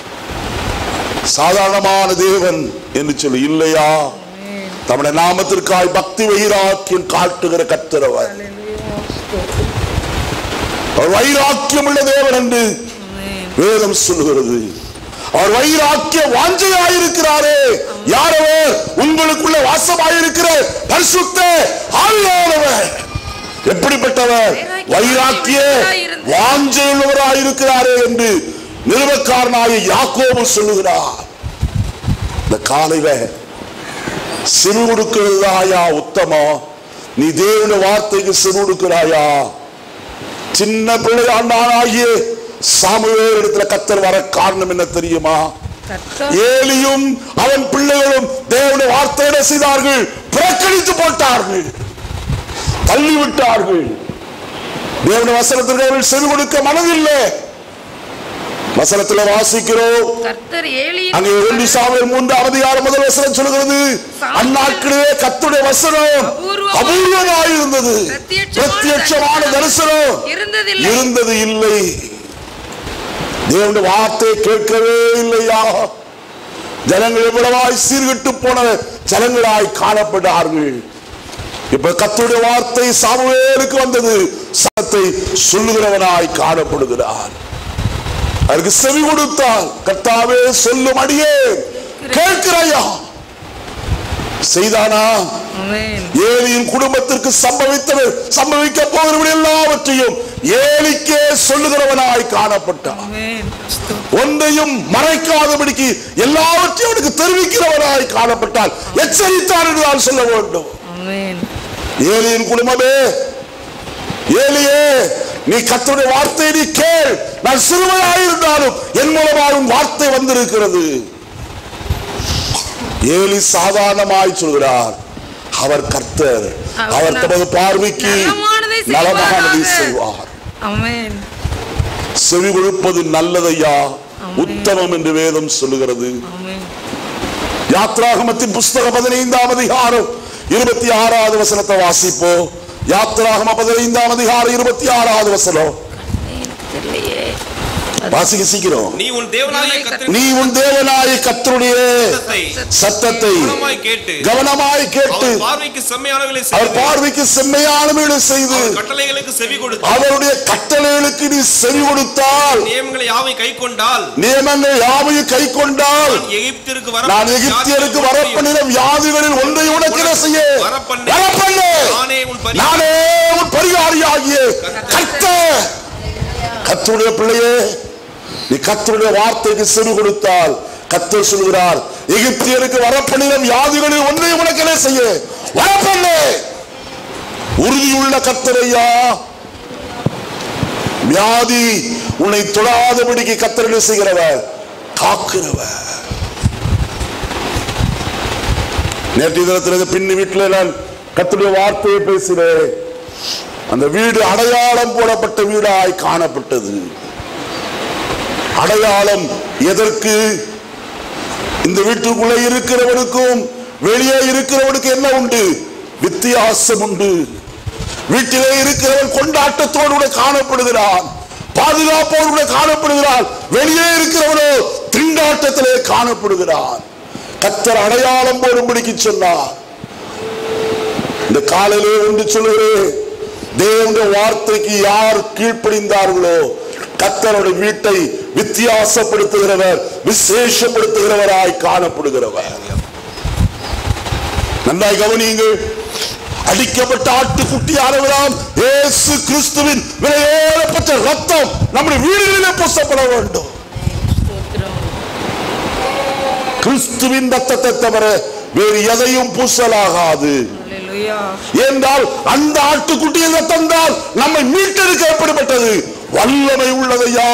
சாதாரணமான தேவன் என்று சொல்லி இல்லையா ஆமென். தம்முடைய நாமத்திற்காய் பக்தி வைராக்கியம் காட்டுகிற கத்தர் அவர் அல்லேலூயா ஸ்தோத்திரம் அவர் வைராக்கியம் உள்ள தேவன் என்று ஆமென். வேதம் சொல்லுகிறது அவர் வைராக்கிய வாஞ்சையாயிருக்கிறாரே யார் அவர் உங்களுக்குள்ள வாசமாயிருக்கிற பரிசுத்த ஆவியானவர் எப்படிப்பட்டவர் வைராக்கிய வாஞ்சையுள்ளவராயிருக்கிறாரே என்று நிருபக்காரனாய யாக்கோபு சொல்லுகிறார் இந்த காலையில சிறு கொடுக்கிறதாயா உத்தமம் நீ தேவனுடைய வார்த்தைக்கு சிறு கொடுக்கிறாயா சின்ன பிள்ளையாண்டாகிய சாமுவேல் இடத்துல கத்தர் வர காரணம் என்ன தெரியுமா கர்த்தர் ஏலியும் அவன் பிள்ளைகளும் தேவனுடைய வார்த்தையிட செய்தார்கள் புறக்கணித்து போட்டார்கள் தள்ளிவிட்டார்கள் தேவனுடைய வசனத்திற்கு அவர்கள் செவி கொடுக்க மனதில்லை வசனத்துல வாசிக்கிறோம் கர்த்தர் ஏலியின் அங்கே ஒன்று சாமுவேல் மூன்றாம் அதிகாரம் முதல் வசனம் சொல்கிறது அந்நாட்களிலே கத்துடைய வசனம் அபூர்வமாயிருந்தது பிரத்யட்சமான தரிசனம் இருந்ததில்லை இருந்தது இல்லை தேவனுடைய வார்த்தை கேட்கவே இல்லையா ஜனங்கள் எவ்வளவாய் சீர்கெட்டு போன ஜனங்களாய் காணப்பட்டார்கள் இப்ப கர்த்தருடைய வார்த்தை சாமுவேலுக்கு வந்தது சத்தத்தை சொல்லுகிறவனாய் காணப்படுகிறார் அதுக்கு செவி கொடுத்தால் கர்த்தாவே சொல்லும் அடியே கேட்கிறாயா செய்தானா ஆமென் ஏலியின் குடும்பத்திற்கு சம்பவித்தது சம்பவிக்க போகிறவர்கள் எல்லாவற்றையும் ஏலிக்கே சொல்லுகிறவனாய் காணப்பட்டான் ஆமென் ஸ்தோத்திரம். ஒன்றையும் மறைக்காதபடிக்கு எல்லாவற்றையும் அவனுக்கு தெரிவிக்கிறவனாய் காணப்பட்டால் எச்சரித்தான் என்று நான் சொல்ல வேண்டும் ஆமென் ஏலியின் குடும்பமே ஏலியே நீ கர்த்தருடைய வார்த்தையை நீ கேள் நான் சிறுவனாயிருந்தாலும் என் மூலமாக உன் வார்த்தை வந்திருக்கிறது ஏலி சாதாரணமாய் சொல்கிறார் அவர் கர்த்தர் அவர் தமது பார்வைக்கு நலமானதை நலமானதை செய்வாராக. செய்வார் ஆமென் செவி கொடுப்பது நல்லதையா ஆமென். உத்தமம் என்று வேதம் சொல்லுகிறது ஆமென் யாத்ராகமத்தின் புஸ்தகம் பதினைந்தாம் அதிகாரம் இருபத்தி ஆறாவது வசனத்தை வாசிப்போ யாத்ராகம பதினைந்தாம் அதிகாரம் இருபத்தி ஆறாவது வசனம் எனக்கு தெரியலையே வாசிக்க சீக்கிரம் நீ உன் தேவனாகிய கர்த்தரின் நீ உன் தேவனாய கர்த்தருடைய சத்தத்தை சத்தத்தை கவனமாய் கேட்டு கவனமாய் கேட்டு அவர் பார்வைக்கு செம்மையானவர்களை அவர் செய்து பார்வைக்கு செம்மையானவீடு செய்து அவர் கட்டளைகளுக்கு செவி கொடுத்து அவருடைய கட்டளைகளுக்கு நீ செவி கொடுத்தால் நியமங்களை யாவை கை கொண்டால் நியமங்கள் யாவையும் கை கொண்டால் நான் எகிப்திற்கு வர நான் எகிப்தியருக்கு வரப்பண்ணின வியாதிகளில் ஒன்றை உனக்கு என்ன செய்ய வரப்பண்ணு. வரப்பண்ணு நானே உன் பரி நானே உன் பரிகாரியாகிய கத்த கத்தருடைய பிள்ளையே நீ கத்தருடைய வார்த்தைக்கு செவி கொடுத்தால் கத்தர் சொல்கிறார் எகிப்தியருக்கு வரப்பண்ணின வியாதிகளில் ஒன்றை உனக்கு என்ன செய்ய வரப்பண்ணு உறுதியுள்ள கத்தரையா வியாதி உன்னை தொடாதபடிக்கு கத்தர் என்ன செய்கிறவர் காக்கிறவர் நேற்று தினத்தில் பின்னி வீட்டில் நான் கத்துடைய வார்த்தையை பேசினேன் அந்த வீடு அடையாளம் போடப்பட்ட வீடாய் காணப்பட்டது அடையாளம் எதற்கு இந்த வீட்டுக்குள்ளே இருக்கிறவனுக்கும் வெளியே இருக்கிறவனுக்கு என்ன உண்டு வித்தியாசம் உண்டு வீட்டிலே இருக்கிறவன் கொண்டாட்டத்தோடு கூட காணப்படுகிறான் பாதுகாப்போடு கூட காணப்படுகிறான் வெளியே இருக்கிறவனோ திண்டாட்டத்திலே காணப்படுகிறான் கத்தர் அடையாளம் போடும்படிக்கு சொன்னார் இந்த காலையிலே ஒன்று சொல்லுகிறேன் தேவனுடைய வார்த்தைக்கு யார் கீழ்ப்படிந்தார்களோ கத்தருடைய வீட்டை வித்தியாசப்படுத்துகிறவர் விசேஷப்படுத்துகிறவராய் காணப்படுகிறவர் நன்றாய் கவனியுங்கள் அடிக்கப்பட்ட ஆட்டுக்குட்டியானவராம் இயேசு கிறிஸ்துவின் விலையேறப்பட்ட ரத்தம் நம்முடைய வீடுகளிலே பூசப்பட வேண்டும் ஸ்தோத்திரம் கிறிஸ்துவின் ரத்தத்தை தவிர வேறு எதையும் பூசலாகாது ஹalleluya என்றால் அந்த ஆட்டுக்குட்டியின் ரத்தம் தான் நம்மை மீட்டெடுக்க எப்படிப்பட்டது வல்லமை உள்ளதையா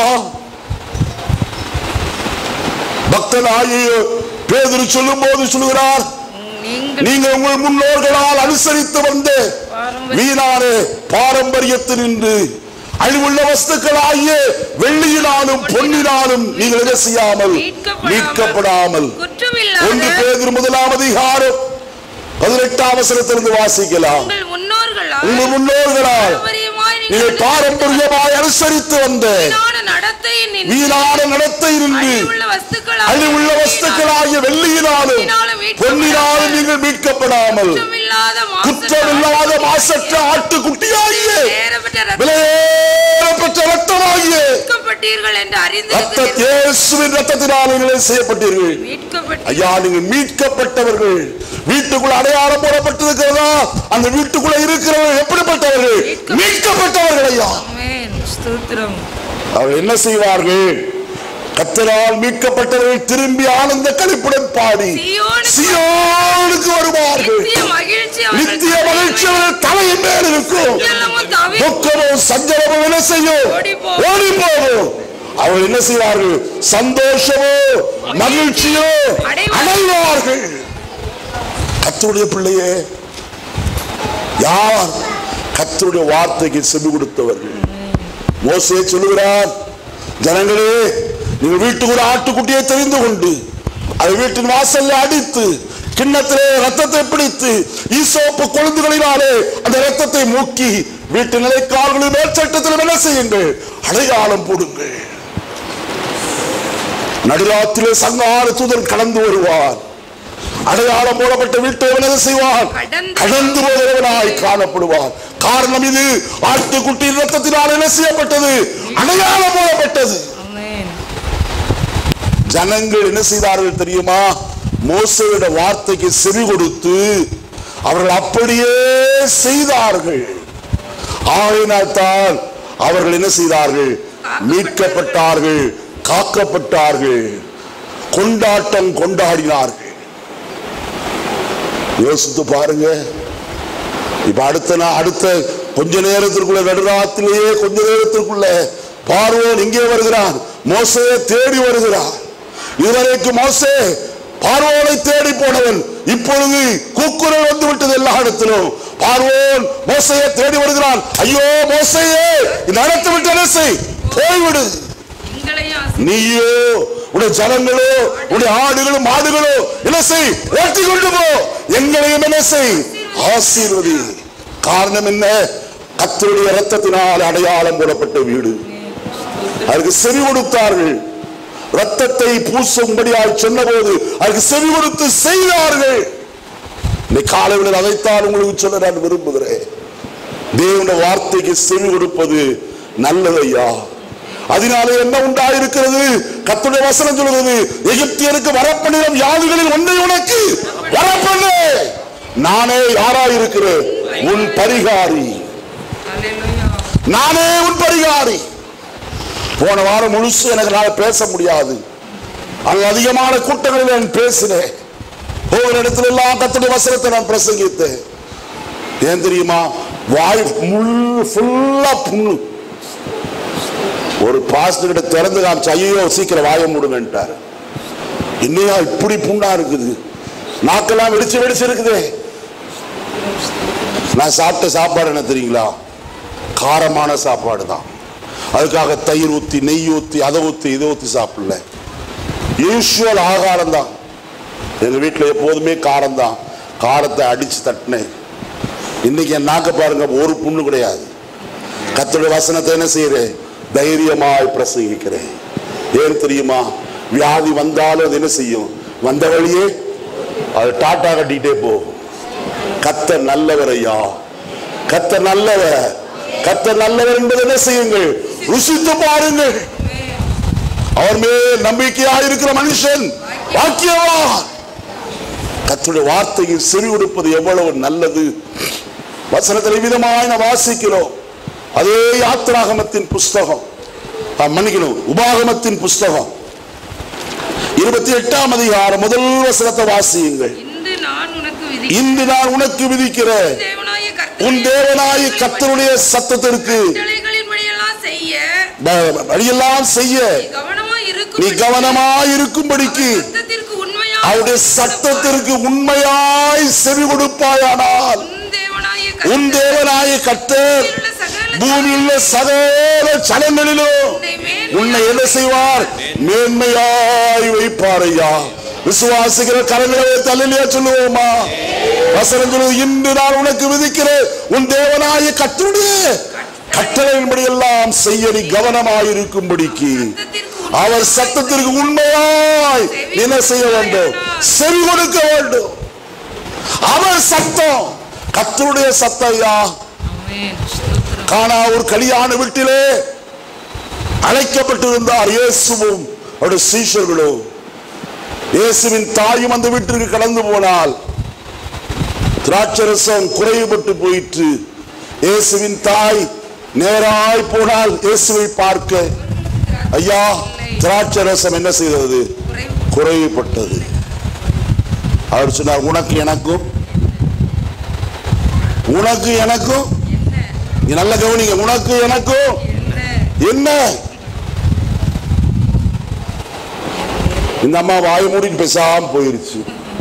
பக்தனாகிய பேதுரு சொல்லும் போது சொல்லுகிறார் நீங்கள் நீங்கள் உங்கள் முன்னோர்களால் அனுசரித்து வந்த பாரம்பரிய வீணான பாரம்பரியத்தினின்று அழிவுள்ள வஸ்துக்களாகிய வெள்ளியினாலும் பொன்னினாலும் நீங்கள் என்ன செய்யாமல் மீட்கப்படாமல் ஒன்று குற்றமில்லாத பேதுரு முதலாம் அதிகாரம் பதினெட்டாம் வசனத்திலிருந்து வாசிக்கலாம் உங்கள் முன்னோர்களால் உங்கள் முன்னோர்களால் பாரம்பரியமாய் நீங்கள் நீங்கள் பாரம்பரியமாய் அனுசரித்து வந்த வீணான நடத்தையின் நின்று வீணான நடத்தை நின்று அழிவுள்ள வஸ்துக்களால் அழிவுள்ள வஸ்துக்களாகிய வெள்ளியினாலும் பொன்னினாலும் நீங்கள் மீட்கப்படாமல் குற்றமில்லாத குற்றமில்லாத மாசற்ற ஆட்டுக்குட்டியாகிய நேரப்பட்ட ரத்தம் விலையேறப்பட்ட ரத்தமாகிய மீட்கப்பட்டீர்கள் என்று ரத்த அறிந்திருக்கிறீர்கள் இயேசுவின் ரத்தத்தினால் நீங்களே செய்யப்பட்டீர்கள் மீட்கப்பட்ட ஐயா நீங்கள் மீட்கப்பட்டவர்கள் வீட்டுக்குள்ள அடையாளம் போடப்பட்டிருக்கிறதா அந்த வீட்டுக்குள்ள இருக்கிறவர்கள் எப்படிப்பட்டவர்கள் மீட்கப்பட்டவர்கள் ஐயா ஆமென் ஸ்தோத்திரம் அவர் என்ன செய்வார்கள் கத்தரால் மீட்கப்பட்டவர்கள் திரும்பி ஆனந்த கழிப்புடன் பாடி சீயோனுக்கு சியோனுக்கு வருவார்கள் நித்திய மகிழ்ச்சி அவர்கள் நித்திய மகிழ்ச்சி அவர்கள் தலையின் மேல் இருக்கும் சஞ்சலமும் தவி- துக்கமும் சஞ்சலமும் என்ன செய்யும் ஓடி போகும். ஓடி போகும் அவர்கள் என்ன செய்வார்கள் சந்தோஷமோ மகிழ்ச்சியோ அடைவார்கள். அடைவார்கள் கத்தருடைய பிள்ளையே யார் கத்தருடைய வார்த்தைக்கு செவி கொடுத்தவர்கள் மோசே சொல்லுகிறார் ஜனங்களே நீங்கள் வீட்டுக்கு ஒரு ஆட்டுக்குட்டியை தெரிந்து கொண்டு அதை வீட்டின் வாசல்ல அடித்து கிண்ணத்திலே ரத்தத்தை பிடித்து ஈசோப்பு கொழுந்துகளினாலே அந்த ரத்தத்தை மூக்கி வீட்டு நிலைக்கால்களின் மேற்சட்டத்தில் என்ன செய்யுங்கள் அடையாளம் போடுங்கள் நடுராத்திலே சங்கார தூதன் கடந்து வருவார் அடையாளம் போடப்பட்ட வீட்டை அவன் என்ன செய்வான் கடந்து கடந்து போகிறவனாய் காணப்படுவான் காரணம் இது ஆட்டுக்குட்டி ரத்தத்தினால் என்ன செய்யப்பட்டது அடையாளம் போடப்பட்டது ஆமென் ஜனங்கள் என்ன செய்தார்கள் தெரியுமா மோசையோட வார்த்தைக்கு செவி கொடுத்து அவர்கள் அப்படியே செய்தார்கள் ஆகையினால் தான் அவர்கள் என்ன செய்தார்கள் மீட்கப்பட்டார்கள் காக்கப்பட்டார்கள் கொண்டாட்டம் கொண்டாடினார்கள் யோசித்து பாருங்க இப்ப அடுத்த நா- அடுத்த கொஞ்ச நேரத்திற்குள்ள நடுராத்திலேயே கொஞ்ச நேரத்திற்குள்ள பார்வோன் இங்கே வருகிறான் மோசையை தேடி வருகிறான் இதுவரைக்கும் மோசே பார்வோனை தேடி போனவன் இப்பொழுது கூக்குரல் வந்து விட்டது எல்லா இடத்திலும் பார்வோன் மோசையை தேடி வருகிறான் ஐயோ மோசையே இந்த இடத்தை விட்டு என்ன செய் போய்விடு எங்களையும் ஆசீர்வதியும். நீயோ உடைய ஜனங்களோ உடைய ஆடுகளும் மாடுகளோ என்ன செய் ஓட்டி கொண்டு போ எங்களையும் என்ன செய் ஆசீர்வதி காரணம் என்ன கத்தருடைய ரத்தத்தினால் அடையாளம் போடப்பட்ட வீடு அதுக்கு செவி கொடுத்தார்கள் ரத்தத்தை பூசும்படியாய் சொன்னபோது அதுக்கு செவி கொடுத்து செய்தார்கள் இந்த காலையில் அதைத்தான் உங்களுக்கு சொல்ல நான் விரும்புகிறேன் தேவனுடைய வார்த்தைக்கு செவி கொடுப்பது நல்லதையா அதனாலே என்ன உண்டாயிருக்கிறது கத்துடைய வசனம் சொல்கிறது எகிப்தியருக்கு வரப்பண்ணிடம் யாதுகளில் ஒன்றை உனக்கு வரப்பண்ணு நானே யாராயிருக்கிறேன் உன் பரிகாரி அல்லேலூயா நானே உன் பரிகாரி போன வாரம் முழுசு எனக்கு நான் பேச முடியாது அங்கு அதிகமான கூட்டங்களில் நான் பேசினேன் ஒவ்வொரு இடத்துல எல்லாம் கத்துடைய வசனத்தை நான் பிரசங்கித்தேன் ஏன் தெரியுமா வாய் முள் ஃபுல்லா புண்ணு ஒரு பாஸ்டர் கிட்ட திறந்து காமிச்சு ஐயோ சீக்கிரம் வாய மூடுங்கன்ட்டார் இன்னையா இப்படி புண்ணா இருக்குது நாக்கெல்லாம் வெடிச்சு வெடிச்சு இருக்குதே நான் சாப்பிட்ட சாப்பாடு என்ன தெரியுங்களா காரமான சாப்பாடு தான் அதுக்காக தயிர் ஊத்தி நெய் ஊத்தி அதை ஊத்தி இதை ஊத்தி சாப்பிடல யூஸ்வல் ஆகாரம் தான் எங்க வீட்டுல எப்போதுமே காரம் தான் காரத்தை அடிச்சு தட்டினேன் இன்னைக்கு என் நாக்க பாருங்க ஒரு புண்ணு கிடையாது கத்தோட வசனத்தை என்ன செய்யறேன் தைரியமாய் பிரசங்கிக்கிறேன் ஏன் தெரியுமா வியாதி வந்தாலும் அது என்ன செய்யும் வந்த வழியே அது டாட்டா கட்டிட்டே போகும் கத்த நல்லவர் ஐயா கத்த நல்லவர் கத்த நல்லவர் என்பது என்ன செய்யுங்கள் ருசித்து பாருங்கள் அவர் மேல் நம்பிக்கையா இருக்கிற மனுஷன் வாக்கியவான் கத்துடைய வார்த்தையில் செவி கொடுப்பது எவ்வளவு நல்லது வசனத்தில் விதமாய் நாம் வாசிக்கிறோம் அதே யாத்திராகமத்தின் புஸ்தகம் ஆ, மன்னிக்கணும் உபாகமத்தின் புஸ்தகம் இருபத்தி எட்டாம் அதிகாரம் முதல் வசனத்தை வாசியுங்கள் இன்று நான் உனக்கு விதி இன்று நான் உனக்கு விதிக்கிறேன் தேவனாய உன் தேவனாய கர்த்தருடைய சத்தத்திற்கு கட்டளைகளின் படியெல்லாம் செய்ய ப- வழியெல்லாம் செய்ய நீ கவனமாய் இருக்கும் நீ கவனமாய் இருக்கும்படிக்கு சத்தத்திற்கு உண்மையா அவருடைய சத்தத்திற்கு உண்மையாய் செவி கொடுப்பாயானால் உன் தேவனாய உன் தேவனாய கர்த்தர் உள்ள சகல பூமியில் உள்ள சகல சலங்களிலும் உன்னை என்ன செய்வார் மேன்மையாய் வைப்பார் ஐயா விசுவாசிக்கிற கரங்களை தலையிலேயே சொல்லுவோமா வசனம் சொல்லுவது இன்று நான் உனக்கு விதிக்கிறேன் உன் தேவனாய கத்தருடைய கட்டளையின்படி எல்லாம் செய்ய நீ கவனமாயிருக்கும்படிக்கு சத்தத்திற்கு அவர் சத்தத்திற்கு உண்மையாய் என்ன செய்ய வேண்டும் செவி கொடுக்க வேண்டும் அவர் சத்தம் கத்தருடைய சத்தம் ஐயா ஆமென் ஸ்தோத்திரம் காணா ஒரு கல்யாண வீட்டிலே அழைக்கப்பட்டிருந்தார் இயேசுவும் அவருடைய சீஷர்களும் இயேசுவின் தாயும் அந்த வீட்டிற்கு கடந்து போனால் திராட்சரசம் குறைவுபட்டு போயிற்று இயேசுவின் தாய் நேராய் போனால் இயேசுவை பார்க்க ஐயா திராட்சரசம் என்ன செய்தது குறைவு குறைவுபட்டது அவர் சொன்னார் உனக்கு எனக்கும் உனக்கு எனக்கும் என்ன நீ நல்ல கவனிங்க உனக்கு எனக்கும் என்ன என்ன இந்த அம்மா வாய் மூடிட்டு பேசாம போயிருச்சு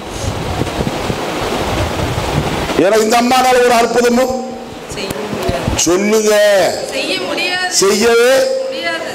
ஏன்னா இந்த அம்மானால ஒரு அற்புதமும் செய்ய முடியாது சொல்லுங்க செய்ய முடியாது செய்யவே முடியாது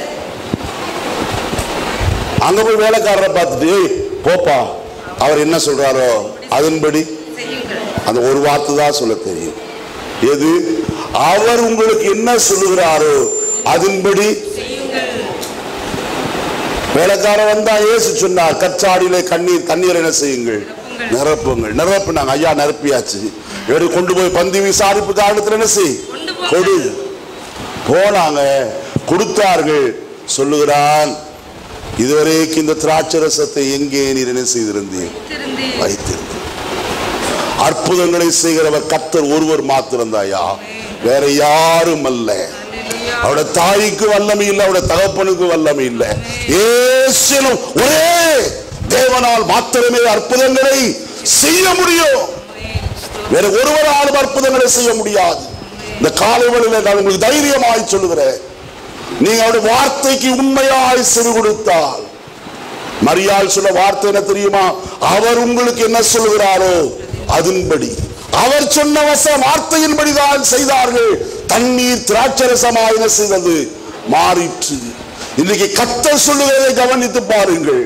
அங்க போய் வேலைக்காரரை பார்த்துட்டு "ஏய், போப்பா அவர் என்ன சொல்றாரோ அதன்படி செய்யுங்கள் அந்த ஒரு வார்த்தை தான் சொல்ல தெரியும் எது அவர் உங்களுக்கு என்ன சொல்லுகிறாரோ அதன்படி செய்யுங்கள் வேலைக்காரன் வந்தா இயேசு சொன்னார் கச்சாடியிலே கண்ணீர் தண்ணீர் என்ன செய்யுங்கள் நிரப்புங்கள் நிரப்புங்கள் நிரப்புனாங்க ஐயா நிரப்பியாச்சு எடுத்து கொண்டு போய் பந்தி விசாரிப்பு காலத்துல என்ன செய் கொண்டு போங்க. கொடு போனாங்க கொடுத்தார்கள் சொல்லுகிறான் இதுவரைக்கும் இந்த திராட்சரசத்தை எங்கே நீர் என்ன செய்திருந்தீர் திருந்தி வைத்திருந்தீர் அற்புதங்களை செய்கிறவர் கத்தர் ஒருவர் மாத்திருந்தாயா வேற யாரும் அல்ல அல்லேலூயா. அவட தாய்க்கு வல்லமை இல்லை அவட தகப்பனுக்கு வல்லமை இல்லை ஏசினும் ஒரே தேவனால் மாத்திரமே அற்புதங்களை செய்ய முடியும் வேற ஒருவராலும் அற்புதங்களை செய்ய முடியாது இந்த காலை வேளையில நான் உங்களுக்கு தைரியமாய் சொல்லுகிறேன் நீங்க அவருடைய வார்த்தைக்கு உண்மையாய் செவி கொடுத்தால் மரியாள் சொல்ல வார்த்தை என்ன தெரியுமா அவர் உங்களுக்கு என்ன சொல்லுகிறாரோ அதன்படி அவர் சொன்ன வச வார்த்தையின்படி தான் செய்தார்கள் தண்ணீர் திராட்சரசமாக என்ன செய்தது மாறிற்று இன்னைக்கு கத்த சொல்லுகிறதை கவனித்து பாருங்கள்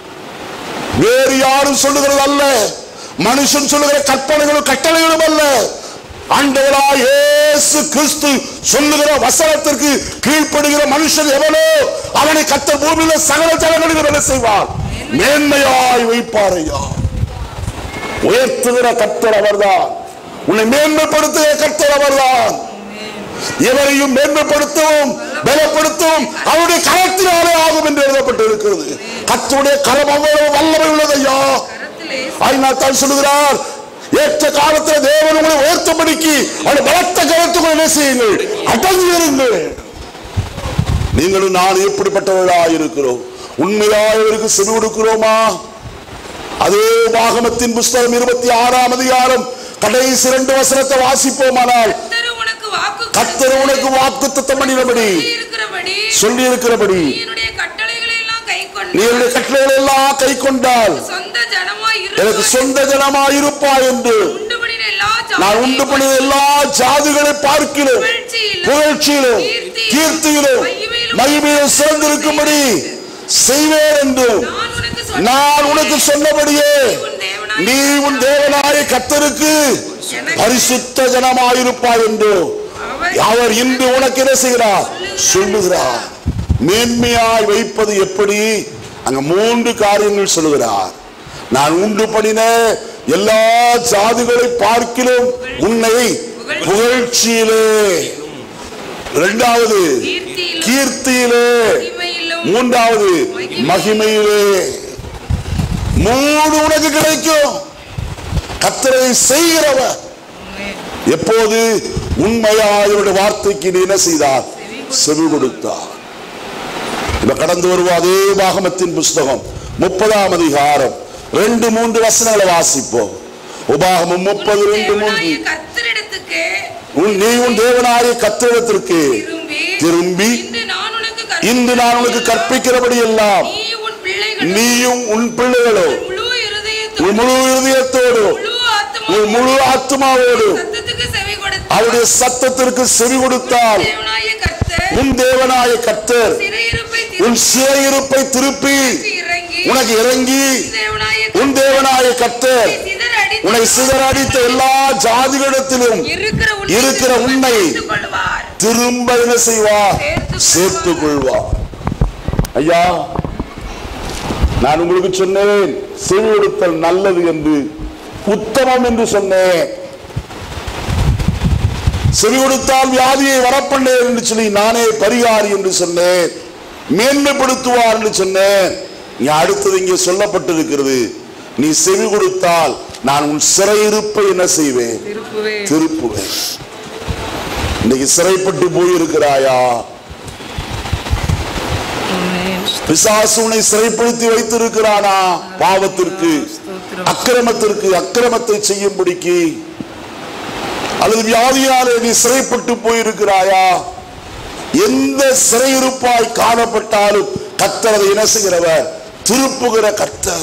வேறு யாரும் சொல்லுகிறது அல்ல மனுஷன் சொல்லுகிற கற்பனைகளும் கட்டளைகளும் அல்ல ஆண்டவராய் இயேசு கிறிஸ்து சொல்லுகிற வசனத்திற்கு கீழ்ப்படுகிற மனுஷன் எவனோ அவனை கத்த பூமியில சகல ஜனங்களில் என்ன செய்வார் மேன்மையாய் வைப்பாரையா உயர்த்துகிற கத்தர் அவர்தான் உன்னை மேன்மைப்படுத்துகிற கத்தர் அவர்தான் எவரையும் மேன்மைப்படுத்தவும் பலப்படுத்தவும் அவருடைய கரத்தினாலே ஆகும் என்று எழுதப்பட்டு இருக்கிறது கத்தருடைய கரம் அவ்வளவு வல்லமை உள்ளது ஐயா கரத்திலே அதனால் தான் சொல்லுகிறார் ஏற்ற காலத்தில் தேவன் உங்களை உயர்த்தபடிக்கு அவருடைய பலத்த கருத்துக்களை என்ன செய்யுங்கள் அடங்கி இருங்கள் நீங்களும் நான் எப்படிப்பட்டவர்களாக இருக்கிறோம் உண்மையாயவருக்கு செவி கொடுக்கிறோமா அதே வாகமத்தின் புஸ்தகம் இருபத்தி ஆறாம் அதிகாரம் கடைசி இரண்டு வசனத்தை வாசிப்போமானால் கர்த்தர் உனக்கு வாக்கு கத்தர் உனக்கு வாக்கு தத்தம் பண்ணினபடி இருக்கிறபடி சொல்லி இருக்கிறபடி நீ என்னுடைய கட்டளைகளை எல்லாம் கை நீ என்னுடைய கட்டளைகளை எல்லாம் கை கொண்டால் சொந்த ஜனமாய் எனக்கு இரு சொந்த ஜனமாய் இருப்பாய் என்று உண்டு பண்ணின எல்லா நான் உண்டு ஜாதிகளையும் பண்ணின எல்லா ஜாதிகளை பார்க்கிலும் புகழ்ச்சியிலும், புகழ்ச்சியிலும் கீர்த்தியிலும் மகிமையிலும் சிறந்திருக்கும்படி செய்வேன் என்று நான் உனக்கு சொன்ன நான் உனக்கு சொன்னபடியே உன் தேவனாய் நீ உன் தேவனாய கத்தருக்கு பரிசுத்த ஜனமாயிருப்பாய் என்று அவர் அவர் இன்று உனக்கு என்ன செய்கிறார் சொல்லுகிறார் மேன்மையாய் வைப்பது எப்படி அங்க மூன்று காரியங்கள் சொல்லுகிறார் நான் உண்டு பண்ணின எல்லா ஜாதிகளை பார்க்கிலும் உன்னை புகழ்ச்சியிலே இரண்டாவது கீர்த்தியிலும் கீர்த்தியிலே மகிமையிலும் மூன்றாவது மகிமையிலே மூணு உனக்கு கிடைக்கும் கத்தரை செய்கிறவர் எப்போது உண்மையாயவருடைய வார்த்தைக்கு நீ என்ன செய்தார் செவி கொடுத்தார் இப்ப கடந்து வருவோம் அதே பாகமத்தின் புஸ்தகம் முப்பதாம் அதிகாரம் ரெண்டு மூன்று வசனங்களை வாசிப்போம் உபாகமம் முப்பது உன் ரெண்டு மூன்று தேவனாகிய கர்த்தரிடத்துக்கு உன் நீ உன் தேவனாய கத்திரத்திற்கு திரும்பி திரும்பி இன்று நான் உனக்கு இன்று நான் உனக்கு கற்பிக்கிறபடி எல்லாம் நீ உன் பிள்ளைகள் நீயும் உன் பிள்ளைகளோ முழு உன் இருதயத்தோடு முழு இருதயத்தோடு முழு உன் முழு ஆத்மாவோடு சத்தத்துக்கு செவி கொடுத்து அவருடைய சத்தத்திற்கு செவி கொடுத்தால் தேவனாய கர்த்தர் உன் தேவனாய கத்தர் சிறையிருப்பை உன் சிறையிருப்பை திருப்பி திருப்பி இறங்கி உனக்கு இறங்கி தேவனாய உன் தேவனாய கத்தர் சிதறடித்து உன்னை சிதறடித்த எல்லா ஜாதிகளிடத்திலும் இருக்கிற உன்னை இருக்கிற உன்னை சேர்த்துக் கொள்வார் திரும்ப என்ன செய்வார் சேர்த்துக் கொள்வார் ஐயா நான் உங்களுக்கு சொன்னேன் செவி கொடுத்தல் நல்லது என்று உத்தமம் என்று சொன்னேன் செவி கொடுத்தால் வியாதியை வரப்பண்ணேன் என்று சொல்லி நானே பரிகாரி என்று சொன்னேன் மேன்மைப்படுத்துவார் என்று சொன்னேன் இங்க அடுத்தது இங்கே சொல்லப்பட்டிருக்கிறது நீ செவி கொடுத்தால் நான் உன் சிறையிருப்பை என்ன செய்வேன் திருப்புவே திருப்புவேன் இன்னைக்கு சிறைப்பட்டு போயிருக்கிறாயா பிசாசு உன்னை சிறைப்படுத்தி வைத்திருக்கிறானா பாவத்திற்கு அக்கிரமத்திற்கு அக்கிரமத்தை செய்யும்படிக்கு அல்லது வியாதியாலே நீ சிறைப்பட்டு போயிருக்கிறாயா எந்த சிறையிருப்பாய் காணப்பட்டாலும் கத்தர் அதை என்ன செய்கிறவர் திருப்புகிற கத்தர்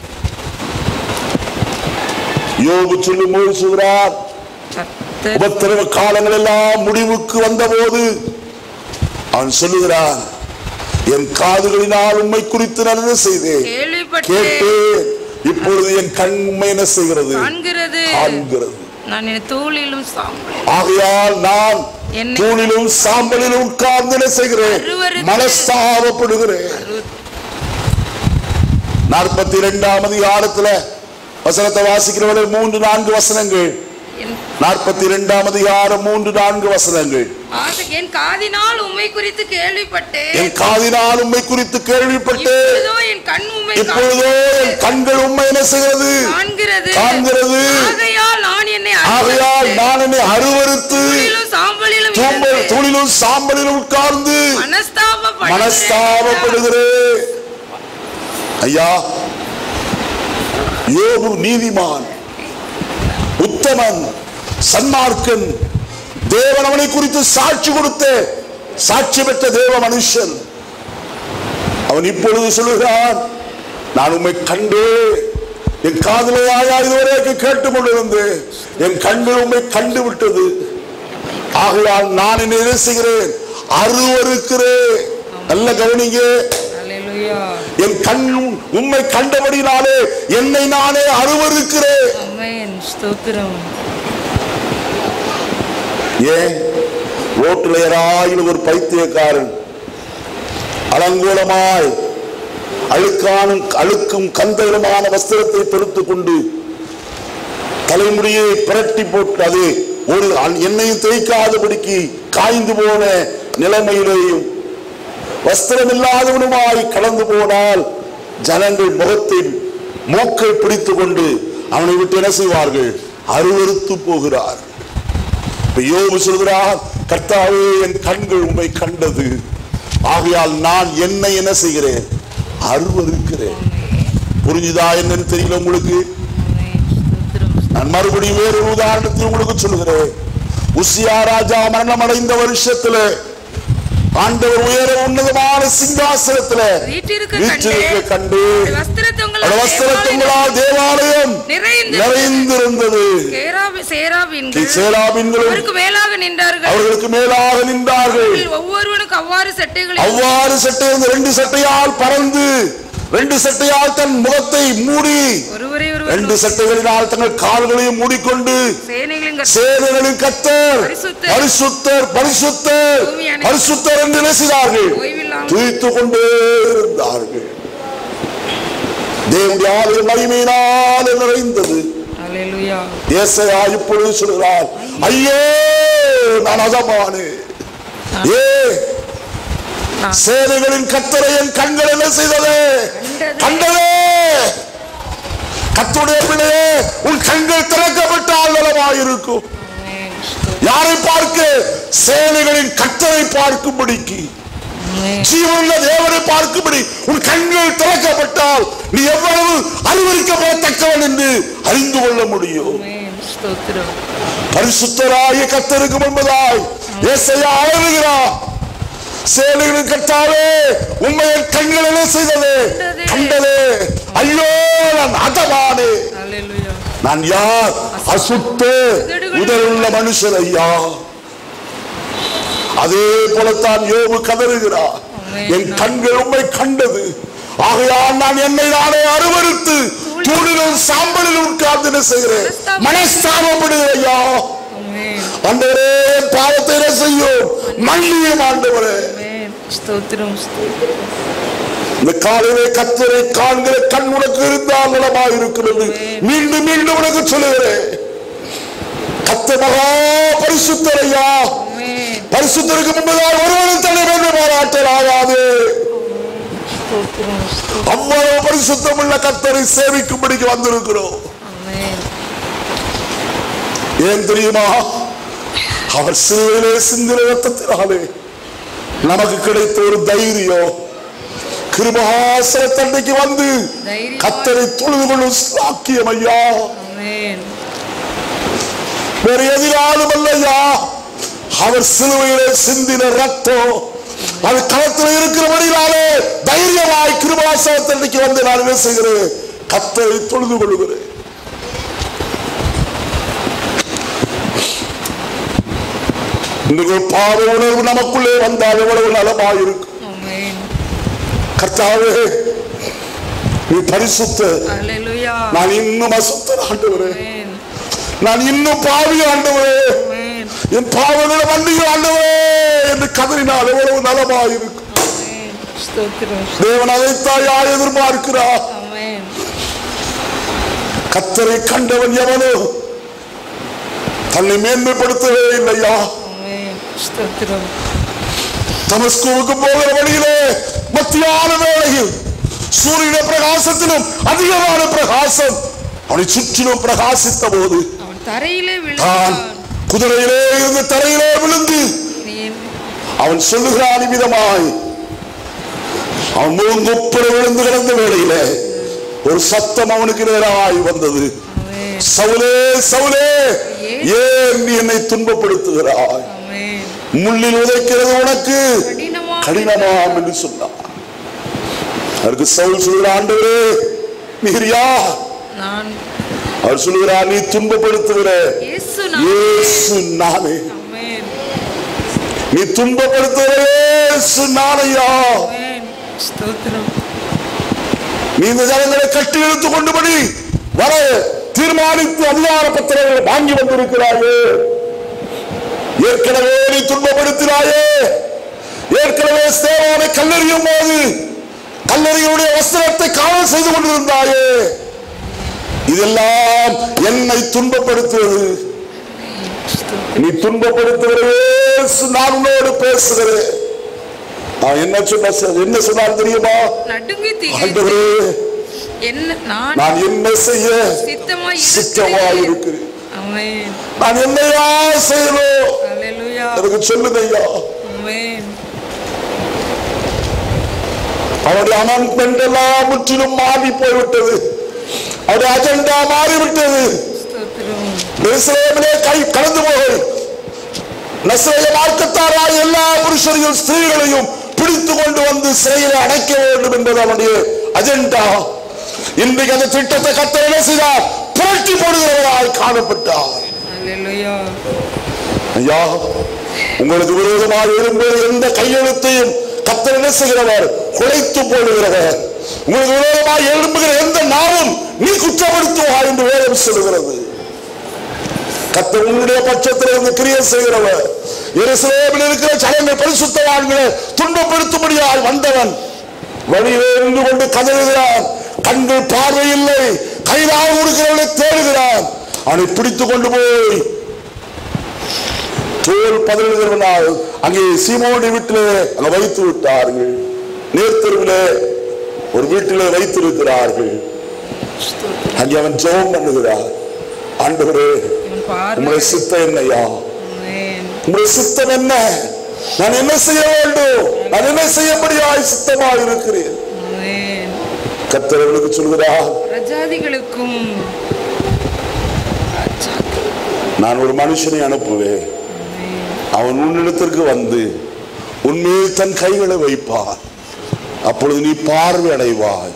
யோபு சொல்லும்போது சொல்கிறார் கர்த்தர் உபத்திரவ காலங்கள் எல்லாம் முடிவுக்கு வந்தபோது அவன் சொல்லுகிறான் என் காதுகளினால் உண்மை குறித்து நல்லது செய்தேன் கேள்விப்பட்டு கேட்டேன் இப்பொழுது என் கண் உண்மை என்ன செய்கிறது காண்கிறது காண்கிறது நான் என் தூளிலும் சாம்பல் ஆகையால் நான் என்னை- தூணிலும் சாம்பலிலும் உட்கார்ந்து என்ன செய்கிறேன் அருவருத்து- மனஸ்தாபப்படுகிறேன் நாற்பத்தி இரண்டாம் அதிகாரத்துல வசனத்தை வாசிக்கிறவர்கள் மூன்று நான்கு வசனங்கள் என் நாற்பத்தி இரண்டாம் அதிகாரம் மூன்று நான்கு வசனங்கள் காது- என் காதினால் உம்மை குறித்து கேள்விப்பட்டேன் என் காதினால் உண்மை குறித்து கேள்விப்பட்டு இப்பொழுதோ என் கண் உம்மை இப்பொழுதோ என் கண்கள் உண்மை என்ன செய்கிறது காண்கிறது காண்கிறது. ஆகையால் நான் என்னை ஆகையால் அருவருத்து, நான் என்னை அருவருத்து தூளிலும் சாம்பலிலும் தூம்பல் இருந்து தூளிலும் சாம்பலிலும் உட்கார்ந்து மனஸ்தாபப்படுகிறேன். மனஸ்தாபப்படுகிறேன் ஐயா யோபு நீதிமான் உத்தமன் சன்மார்க்கன் தேவன் அவனை குறித்து சாட்சி கொடுத்த சாட்சி பெற்ற தேவ மனுஷன் அவன் இப்பொழுது சொல்லுகிறான் நான் உம்மை கண்டு என் காதலையாக இதுவரைக்கும் கேட்டுக் கொண்டிருந்தேன் என் கண்கள் உம்மை கண்டு விட்டது ஆகையால் நான் என்ன என்ன செய்கிறேன் அருவருக்கிறேன் நல்ல கவனிங்க அல்லேலூயா. என் கண் உம்மை கண்டபடினாலே என்னை நானே அருவருக்கிறேன் ஆமென். ஸ்தோத்திரம் ஏன் ரோட்டில் யாராயிலும் ஒரு பைத்தியக்காரன் அலங்கோலமாய் அழுக்கானும் அழுக்கும் கந்தகரமான வஸ்திரத்தை தொடுத்துக் கொண்டு தலைமுடியை பிரட்டி போட்டு அது ஒரு அன்- எண்ணெயும் தேய்க்காதபடிக்கு காய்ந்து போன நிலைமையிலேயும் வஸ்திரம் இல்லாதவனுமாய் கடந்து போனால் ஜனங்கள் முகத்தில் மூக்கை பிடித்துக் கொண்டு அவனை விட்டு என்ன செய்வார்கள் அருவருத்து போகிறார் இப்ப யோபு சொல்கிறார் கர்த்தாவே என் கண்கள் உம்மை கண்டது ஆகையால் நான் என்னை என்ன செய்கிறேன் அருவருக்கிறேன் புரிஞ்சுதா என்னன்னு தெரியல உங்களுக்கு ஆமென். ஸ்தோத்திரம் நான் மறுபடியும் வேறு ஒரு உதாரணத்தை உங்களுக்கு சொல்லுகிறேன் உசியா ராஜா மரணம் அடைந்த வருஷத்துல ஆண்டவர் உயர உன்னதமான சிங்காசனத்துல வீற்றிருக்க வீற்றிருக்க கண்டேன். கண்டு அவருடைய வஸ்திரத்தங்களால் அவருடைய வஸ்திரத்துங்களால் தேவாலயம் நிறைந்து நிறைந்திருந்தது சேராபி- சேராபீன்கள் சேராபின்களும் அவருக்கு மேலாக நின்றார்கள் அவர்களுக்கு மேலாக நின்றார்கள் அவர்களில் ஒவ்வொருவனுக்கு அவ்வாறு சட்டைகளை அவ்வாறு சட்டை இருந்த ரெண்டு சட்டையால் பறந்து ரெண்டு சட்டையால் தன் முகத்தை மூடி ஒருவரை ஒருவர் ரெண்டு சட்டைகளினால் தங்கள் கால்களையும் மூடிக்கொண்டு சேனைகளின் கர்த்தர் சேனைகளின் கத்தர் பரிசுத்தர். பரிசுத்தர் பரிசுத்தர் பூமி அனைத்தும் பரிசுத்தர் என்று நேசித்தார்கள் ஓய்வில்லாமல் துதித்துக் கொண்டே இருந்தார்கள் தேவனுடைய ஆலயம் மகிமையினால் நிறைந்தது அல்லேலூயா ஏசையா இப்பொழுது சொல்கிறார் ஐயோ நான் அதமானே ஏ நான் சேனைகளின் கத்தரை என் கண்கள் என்ன செய்தது கண்டது. கண்டதே கத்துடைய பிள்ளையே உன் கண்கள் திறக்கப்பட்டால் நலமாயிருக்கும் ஆமென். ஸ்தோத்திரம். யாரை பார்க்க சேனைகளின் கத்தரை பார்க்கும்படிக்கு ஆமென். ஜீவனுள்ள தேவனை பார்க்கும்படி உன் கண்கள் திறக்கப்பட்டால் நீ எவ்வளவு அறிவறிக்கப்படத்தக்கவன் என்று அறிந்து கொள்ள முடியும் ஆமென். ஸ்தோத்திரம் பரிசுத்தராய கத்தருக்கு முன்பதாய் ஏசையா அழகுகிறார் சேனைகளின் கத்தாவே உண்மையை கண்கள் என்ன செய்தது கண்டதே ஐயோ நான் அதமானே அல்லேலூயா நான் யார் அசுத்த உதருள்ள மனுஷர் ஐயா அதே போலத்தான் யோபு கதறுகிறார் என் கண்கள் உண்மை கண்டது ஆகையால் நான் என்னை நானே அருவருத்து தூணிலும் சாம்பலிலும் உட்கார்ந்து என்ன செய்கிறேன் மனஸ்தாபப்படுகிறேன் ஐயா ஆமென். ஆண்டவரே என் பாவத்தை என்ன செய்யும் மன்னியும் ஆண்டவரே ஆமென். ஸ்தோத்திரம் ஸ்தோத்திரம் இந்த காலையிலே கத்தரை காண்கிற கண் உனக்கு இருந்தால் நலமாக இருக்கிறது மீண்டும் மீண்டும் உனக்கு சொல்லுகிறேன் கத்த மகா பரிசுத்தரையா ஆமென். பரிசுத்தருக்கு முன்பதாக ஒருவரும் தலைவர் பாராட்டலாகாது ஸ்தோத்திரம் ஸ்தோத்திரம். அவ்வளவு பரிசுத்தம் உள்ள கத்தரை சேவிக்கும்படிக்கு வந்திருக்கிறோம் ஆமென். ஏன் தெரியுமா அவர் சிலுவையிலே சிந்தின ரத்தத்தினாலே நமக்கு கிடைத்த ஒரு தைரியம் கிருபஹாசன தந்தைக்கு வந்து தைரியமாய். கத்தரை தொழுது கொள்ளும் சாக்கியம் ஐயா ஆமென். வேற எதிராலும் அல்லையா அவர் சிலுவையிலே சிந்தின ரத்தம் அது களத்தில் இருக்கிறபடினாலே தைரியமாய் கிருபாசன தந்தைக்கு வந்து நான் என்ன செய்கிறேன் கத்தரை தொழுது கொள்கிறேன் இன்றைக்கு ஒரு பாவ உணர்வு நமக்குள்ளே வந்தால் எவ்வளவு நலமாயிருக்கும் ஆமென். கர்த்தாவே நீ பரிசுத்த அல்லேலூயா நான் இன்னும் அசுத்தர் ஆண்டவரே ஆமென். நான் இன்னும் பாவி ஆண்டவரே ஆமென். என் பாவங்களை மன்னியும் ஆண்டவரே என்று கதறினால் எவ்வளவு நலமாயிருக்கும் ஆமென். ஸ்தோத்திரம் தேவன் அதைத்தான் யார் எதிர்பார்க்கிறார் ஆமென். கத்தரை கண்டவன் எவனோ தன்னை மேன்மைப்படுத்தவே இல்லையா ஆமென். ஸ்தோத்திரம் தமஸ்குவுக்கு போகிற வழியிலே மத்தியான வேளையில் சூரியன பிரகாசத்திலும் அதிகமான பிரகாசம் அவனை சுற்றிலும் பிரகாசித்த போது அவன் தரையிலே தான் விழுந்தான் குதிரையிலே இருந்து தரையிலே விழுந்து நீ- அவன் சொல்லுகிறான் இவ்விதமாய் அவன் முழுங்குப்புற விழுந்து கிடந்த வேளையிலே ஒரு சத்தம் அவனுக்கு நேராய் வந்தது ஆமென். சவுலே சவுலே ஏன் நீ என்னை துன்பப்படுத்துகிறாய் ஆமென். முள்ளில் உதைக்கிறது உனக்கு கடினமா கடினமாம் என்று சொன்னார் அதற்கு சவுல் சொல்கிற ஆண்டவரே நீர் யார் நான் அவர் சொல்லுகிறார் நீ துன்பப்படுத்துகிற இயேசு நான் இயேசு நானே ஆமென். நீ துன்பப்படுத்துகிற இயேசு நானையா ஆமென். ஸ்தோத்திரம் நீ இந்த ஜனங்களை கட்டி இழுத்து கொண்டுபடி வர தீர்மானித்து அதிகார பத்திரங்களை வாங்கி வந்திருக்கிறாயே ஏற்கனவே நீ துன்பப்படுத்தினாயே ஏற்கனவே சேவானை கல்லறியும் போது கல்லறியுடைய வஸ்திரத்தை காவல் செய்து கொண்டிருந்தாயே இதெல்லாம் என்னை துன்பப்படுத்துவது நீ துன்பப்படுத்துகிற இயேசு நான் உன்னோடு பேசுகிறேன் நான் என்ன சொன்ன என்ன சொன்னார் தெரியுமா நடுங்கி திகைத்து ஆண்டவரே என்ன நான் நான் என்ன செய்ய சித்தமாய் சித்தமாய் இருக்கிறேன். இருக்கிறேன் ஆமென். நான் என்னையா செய்யணும் அல்லேலூயா. எனக்கு சொல்லுங்க ஐயா ஆமென். அவருடைய அனன்மெண்ட் எல்லாம் முற்றிலும் மாறி போய்விட்டது அவருடைய அஜெண்டா மாறிவிட்டது ஸ்தோத்திரம். எருசலேமிலே கை கடந்து போய் நசரேய மார்க்கத்தாராய் எல்லா புருஷரையும் ஸ்திரீகளையும் பிடித்து கொண்டு வந்து சிறையில் அடைக்க வேண்டும் என்பது அவனுடைய அஜெண்டா இன்றைக்கு அந்த திட்டத்தை கத்தர் என்ன செய்தார் புரட்டி போடுகிறவராய் காணப்பட்டார் அல்லேலூயா. ஐயா உங்களுக்கு விரோதமாக எழும்போது எந்த கையெழுத்தையும் கத்தர் என்ன செய்கிறவர் குலைத்து போடுகிறவர் உங்களுக்கு விரோதமாக எழும்புகிற எந்த நாவும் நீ குற்றப்படுத்துவாய் என்று வேதம் சொல்லுகிறது கத்தர் உன்னுடைய பட்சத்தில் இருந்து கிரியை செய்கிறவர் எருசலேமில் இருக்கிற ஜனங்கள் பரிசுத்தவான்களை துன்பப்படுத்தும்படியாய் வந்தவன் வழியிலே இருந்து கொண்டு கதறுகிறான் கண்கள் பார்வை இல்லை கைதாக கொடுக்கிறவர்களை தேடுகிறான் அவனை பிடித்துக் கொண்டு போய் தோல் பதறுகிறவனால் அங்கே சீமோனுடைய வீட்டிலே அங்க வைத்து விட்டார்கள் நேர்த்தெருவிலே ஒரு வீட்டிலே வைத்திருக்கிறார்கள் அங்கே அவன் ஜெபம் பண்ணுகிறார் ஆண்டவரே இவன் பார்வை உங்களுடைய சித்தம் என்னையா ஆமென். உங்களுடைய சித்தம் என்ன நான் என்ன செய்ய வேண்டும் நான் என்ன செய்யப்படியாய் சித்தமாக இருக்கிறேன் ஆமென். கத்தரவனுக்கு சொல்கிறார் பிரஜாதிகளுக்கும் நான் ஒரு மனுஷனை அனுப்புவேன் அவன் உன்னிடத்திற்கு வந்து உன்மேல் தன் கைகளை வைப்பான் அப்பொழுது நீ பார்வை அடைவாய்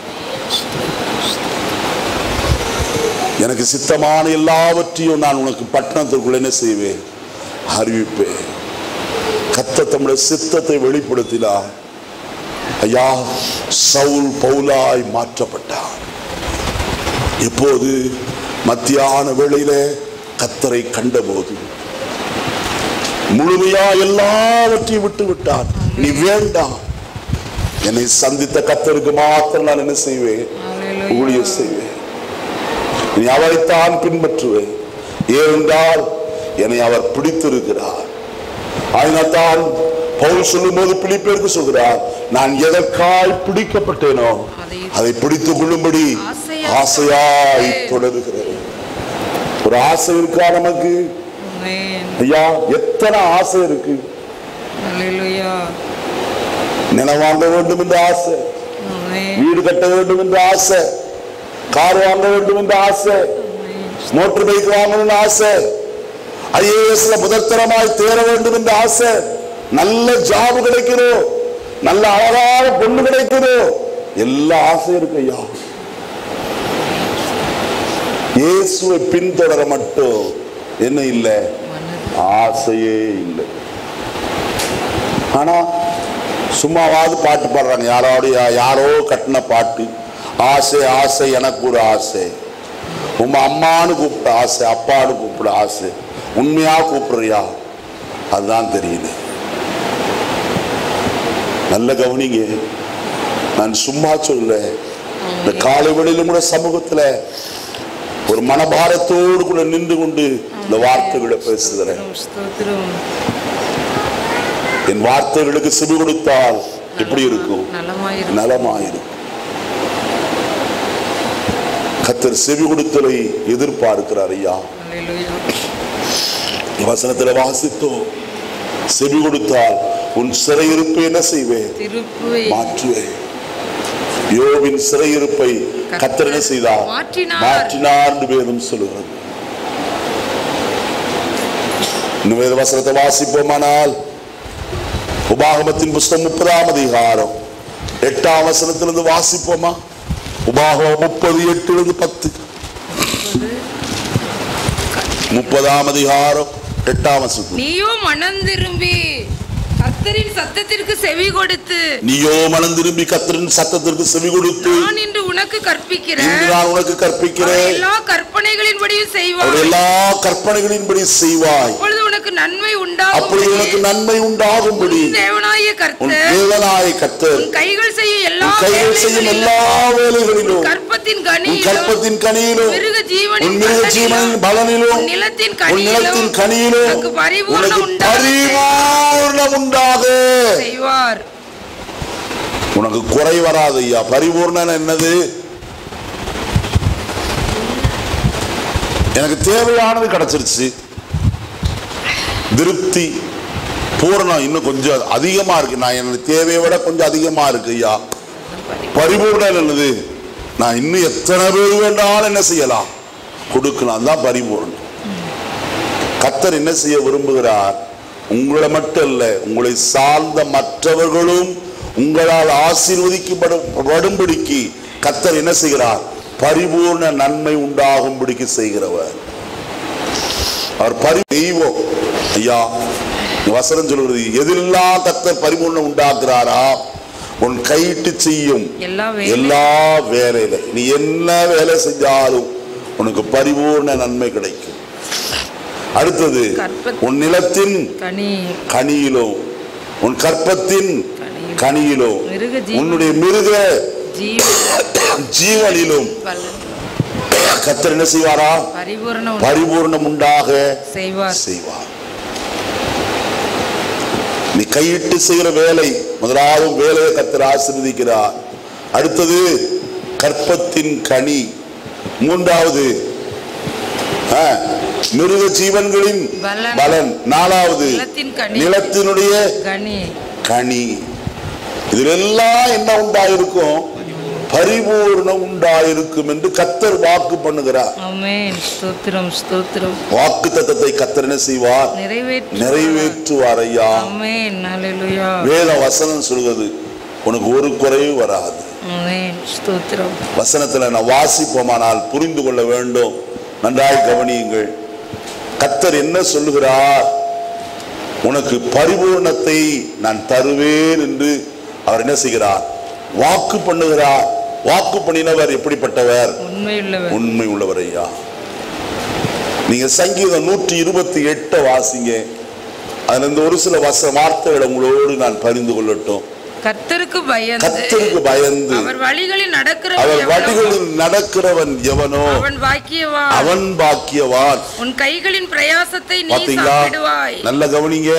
எனக்கு சித்தமான எல்லாவற்றையும் நான் உனக்கு பட்டணத்திற்குள் என்ன செய்வேன் அறிவிப்பேன் கத்த தம்முடைய சித்தத்தை வெளிப்படுத்தினார் ஐயா சவுல் பவுலாய் மாற்றப்பட்டார் இப்போது மத்தியான வேளையில கத்தரை கண்டபோது முழுமையா எல்லாவற்றையும் விட்டு விட்டான் நீ வேண்டாம் என்னை சந்தித்த கத்தருக்கு மாத்திரம் நான் என்ன செய்வேன் அல்லேலூயா. ஊழியம் செய்வேன் நீ அவரைத்தான் பின்பற்றுவேன் ஏனென்றால் என்னை அவர் பிடித்திருக்கிறார் அதனால்தான் பவுல் சொல்லும்போது பிலிப்பேருக்கு சொல்கிறார் நான் எதற்காய் பிடிக்கப்பட்டேனோ அதை அதை பிடித்துக் கொள்ளும்படி ஆசையாய் ஆசையாய் தொடருகிறேன் ஒரு ஆசை இருக்கா நமக்கு ஆமென். ஐயா எத்தனை ஆசை இருக்கு அல்லேலூயா. நிலம் வாங்க வேண்டும் என்ற ஆசை ஆமென். வீடு கட்ட வேண்டும் என்ற ஆசை கார் வாங்க வேண்டும் என்ற ஆசை மோட்டர் பைக் வாங்கணும்னு ஆசை ஐஏஎஸ்ல முதற்தரமாய் தேர வேண்டும் என்ற ஆசை நல்ல ஜாப் கிடைக்கணும் நல்ல அழகான பொண்ணு கிடைக்கணும் எல்லா ஆசையும் இருக்கு ஐயா இயேசுவை பின்தொடர மட்டும் என்ன இல்லை ஆசையே இல்லை ஆனா சும்மாவாவது பாட்டு பாடுறாங்க யாரோடைய யாரோ கட்டின பாட்டு ஆசை ஆசை எனக்கு ஒரு ஆசை உங்க அம்மான்னு கூப்பிட்ட ஆசை அப்பான்னு கூப்பிட ஆசை உண்மையா கூப்பிடுறியா அதுதான் தெரியல நல்ல கவனிங்க நான் சும்மா சொல்ல இந்த காலை வேளையிலும் கூட சமூகத்துல ஒரு மனபாரத்தோடு கூட நின்று கொண்டு இந்த வார்த்தைகளை பேசுகிறேன் ஸ்தோத்திரம் என் வார்த்தைகளுக்கு செவி கொடுத்தால் எப்படி இருக்கும் நலமாயிரும் நலமாயிருக்கும் கத்தர் செவி கொடுத்தலை எதிர்பார்க்கிறார் ஐயா அல்லேலூயா வசனத்துல வாசித்தோம் செவி கொடுத்தால் உன் சிறையிருப்பை என்ன செய்வேன் திருப்புவை மாற்றுவேன் யோவின் சிறையிருப்பை கத்தர் என்ன செய்தார் மாற்றினார். மாற்றினார் என்று வேதம் சொல்லுகிறது இன்னும் வேத வசனத்தை வாசிப்போமானால் உபாகமத்தின் புஸ்தகம் முப்பதாம் அதிகாரம் எட்டாம் வசனத்திலிருந்து வாசிப்போமா உபாகமம் முப்பது எட்டிலிருந்து பத்து முப்பதாம் அதிகாரம் எட்டாம் வசனம் நீயோ மனம் திரும்பி கர்த்தரின் சத்தத்திற்கு செவி கொடுத்து நீயோ மனம் திரும்பி கத்தரின் சத்தத்திற்கு செவி கொடுத்து நான் இன்று உனக்கு கற்பிக்கிறேன் இன்று நான் உனக்கு அவர் கற்பிக்கிறேன் எல்லா கற்பனைகளின்படியும் அவர் செய்வார் எல்லா கற்பனைகளின்படி செய்வாய் அப்பொழுது உனக்கு நன்மை அப்பொழுது உனக்கு உண்டாகும் நன்மை உண்டாகும்படி தேவனாய உன் கர்த்தர் தேவனாய கத்தர் உன் கைகள் செய்யும் எல்லா உன் கைகள் செய்யும் எல்லா வேலைகளிலும் கற்பத்தின் உன் கனியிலும் கற்பத்தின் கனியிலும் மிருக உன் ஜீவனின் மிருக ஜீவனின் பலனிலும் உன் நிலத்தின் உன் நிலத்தின் கனியிலும் கனியிலும் உனக்கு பரிபூரணம் உனக்கு உண்டாக பரிபூர்ணம் உண்டாக செய்வார் உனக்கு குறை வராது ஐயா பரிபூர்ணம் என்னது எனக்கு தேவையானது கிடைச்சிருச்சு திருப்தி பூரணம் இன்னும் கொஞ்சம் அதிகமா இருக்கு நான் எனக்கு தேவையை விட கொஞ்சம் அதிகமா இருக்கு ஐயா பரிபூர்ணம் என்னது நான் இன்னும் எத்தனை பேர் வேண்டாலும் என்ன செய்யலாம் கொடுக்கலாம் தான் பரிபூர்ணம் கத்தர் என்ன செய்ய விரும்புகிறார் உங்களை மட்டும் இல்ல உங்களை சார்ந்த மற்றவர்களும் உங்களால் ஆசீர்வதிக்கப்படும் படும்படிக்கு கத்தர் என்ன செய்கிறார் பரிபூர்ண நன்மை உண்டாகும்படிக்கு செய்கிறவர் அவர் பரி தெய்வம் ஐயா இந்த வசனம் சொல்கிறது எதிலெல்லாம் கத்தர் பரிபூர்ணம் உண்டாக்குறாரா உன் கையிட்டு செய்யும் எல்லா வேலையும் எல்லா வேலையில நீ என்ன வேலை செஞ்சாலும் உனக்கு பரிபூர்ண நன்மை கிடைக்கும் அடுத்தது கற்ப- உன் நிலத்தின் கனி கனியிலும் உன் கற்பத்தின் கனியிலும் கனியிலும் மிருக ஜீவன் உன்னுடைய மிருக ஜீவ ஜீவனிலும் பலன் கத்தர் என்ன செய்வாரா பரிபூரணம் பரிபூர்ணம் உண்டாக செய்வார் செய்வார் நீ கையிட்டு செய்கிற வேலை முதலாவது வேலையை கத்தர் ஆசீர்வதிக்கிறார் அடுத்தது கற்பத்தின் கனி மூன்றாவது ஆ, மிருக ஜீவன்களின் பலன். பலன் நாலாவது நிலத்தின் கனி. நிலத்தினுடைய கனி கனி இதிலெல்லாம் என்ன உண்டாயிருக்கும் பரிபூர்ணம் உண்டாயிருக்கும் என்று கத்தர் வாக்கு பண்ணுகிறார் ஆமென் ஸ்தோத்திரம் ஸ்தோத்திரம் வாக்கு தத்தத்தை கத்தர் என்ன செய்வார் நிறைவேற்று நிறைவேற்றுவார் ஐயா ஆமென் ஹalleluya வேத வசனம் சொல்கிறது உனக்கு ஒரு குறையும் வராது ஆமென் ஸ்தோத்திரம் வசனத்துல நான் வாசிப்போமானால் புரிந்து கொள்ள வேண்டும் நன்றாய் கவனியுங்கள் கத்தர் என்ன சொல்லுகிறார் உனக்கு பரிபூர்ணத்தை நான் தருவேன் என்று அவர் என்ன செய்கிறார் வாக்கு பண்ணுகிறார் வாக்கு பண்ணினவர் எப்படிப்பட்டவர் உண்மையுள்ளவர் உண்மை உள்ளவர் ஐயா நீங்க சங்கீதம் நூற்றி இருபத்தி எட்டை வாசிங்க அதுல இருந்து ஒரு சில வச வார்த்தைகளை உங்களோடு நான் பரிந்து கொள்ளட்டும் கர்த்தருக்கு பயந்து கத்தருக்கு பயந்து அவர் வழிகளில் நடக்கிற அவர் வழிகளில் நடக்கிறவன் எவனோ அவன் பாக்கியவான் அவன் பாக்கியவான் உன் கைகளின் பிரயாசத்தை நீ பாத்தீங்களா சாப்பிடுவாய் நல்ல கவனிங்க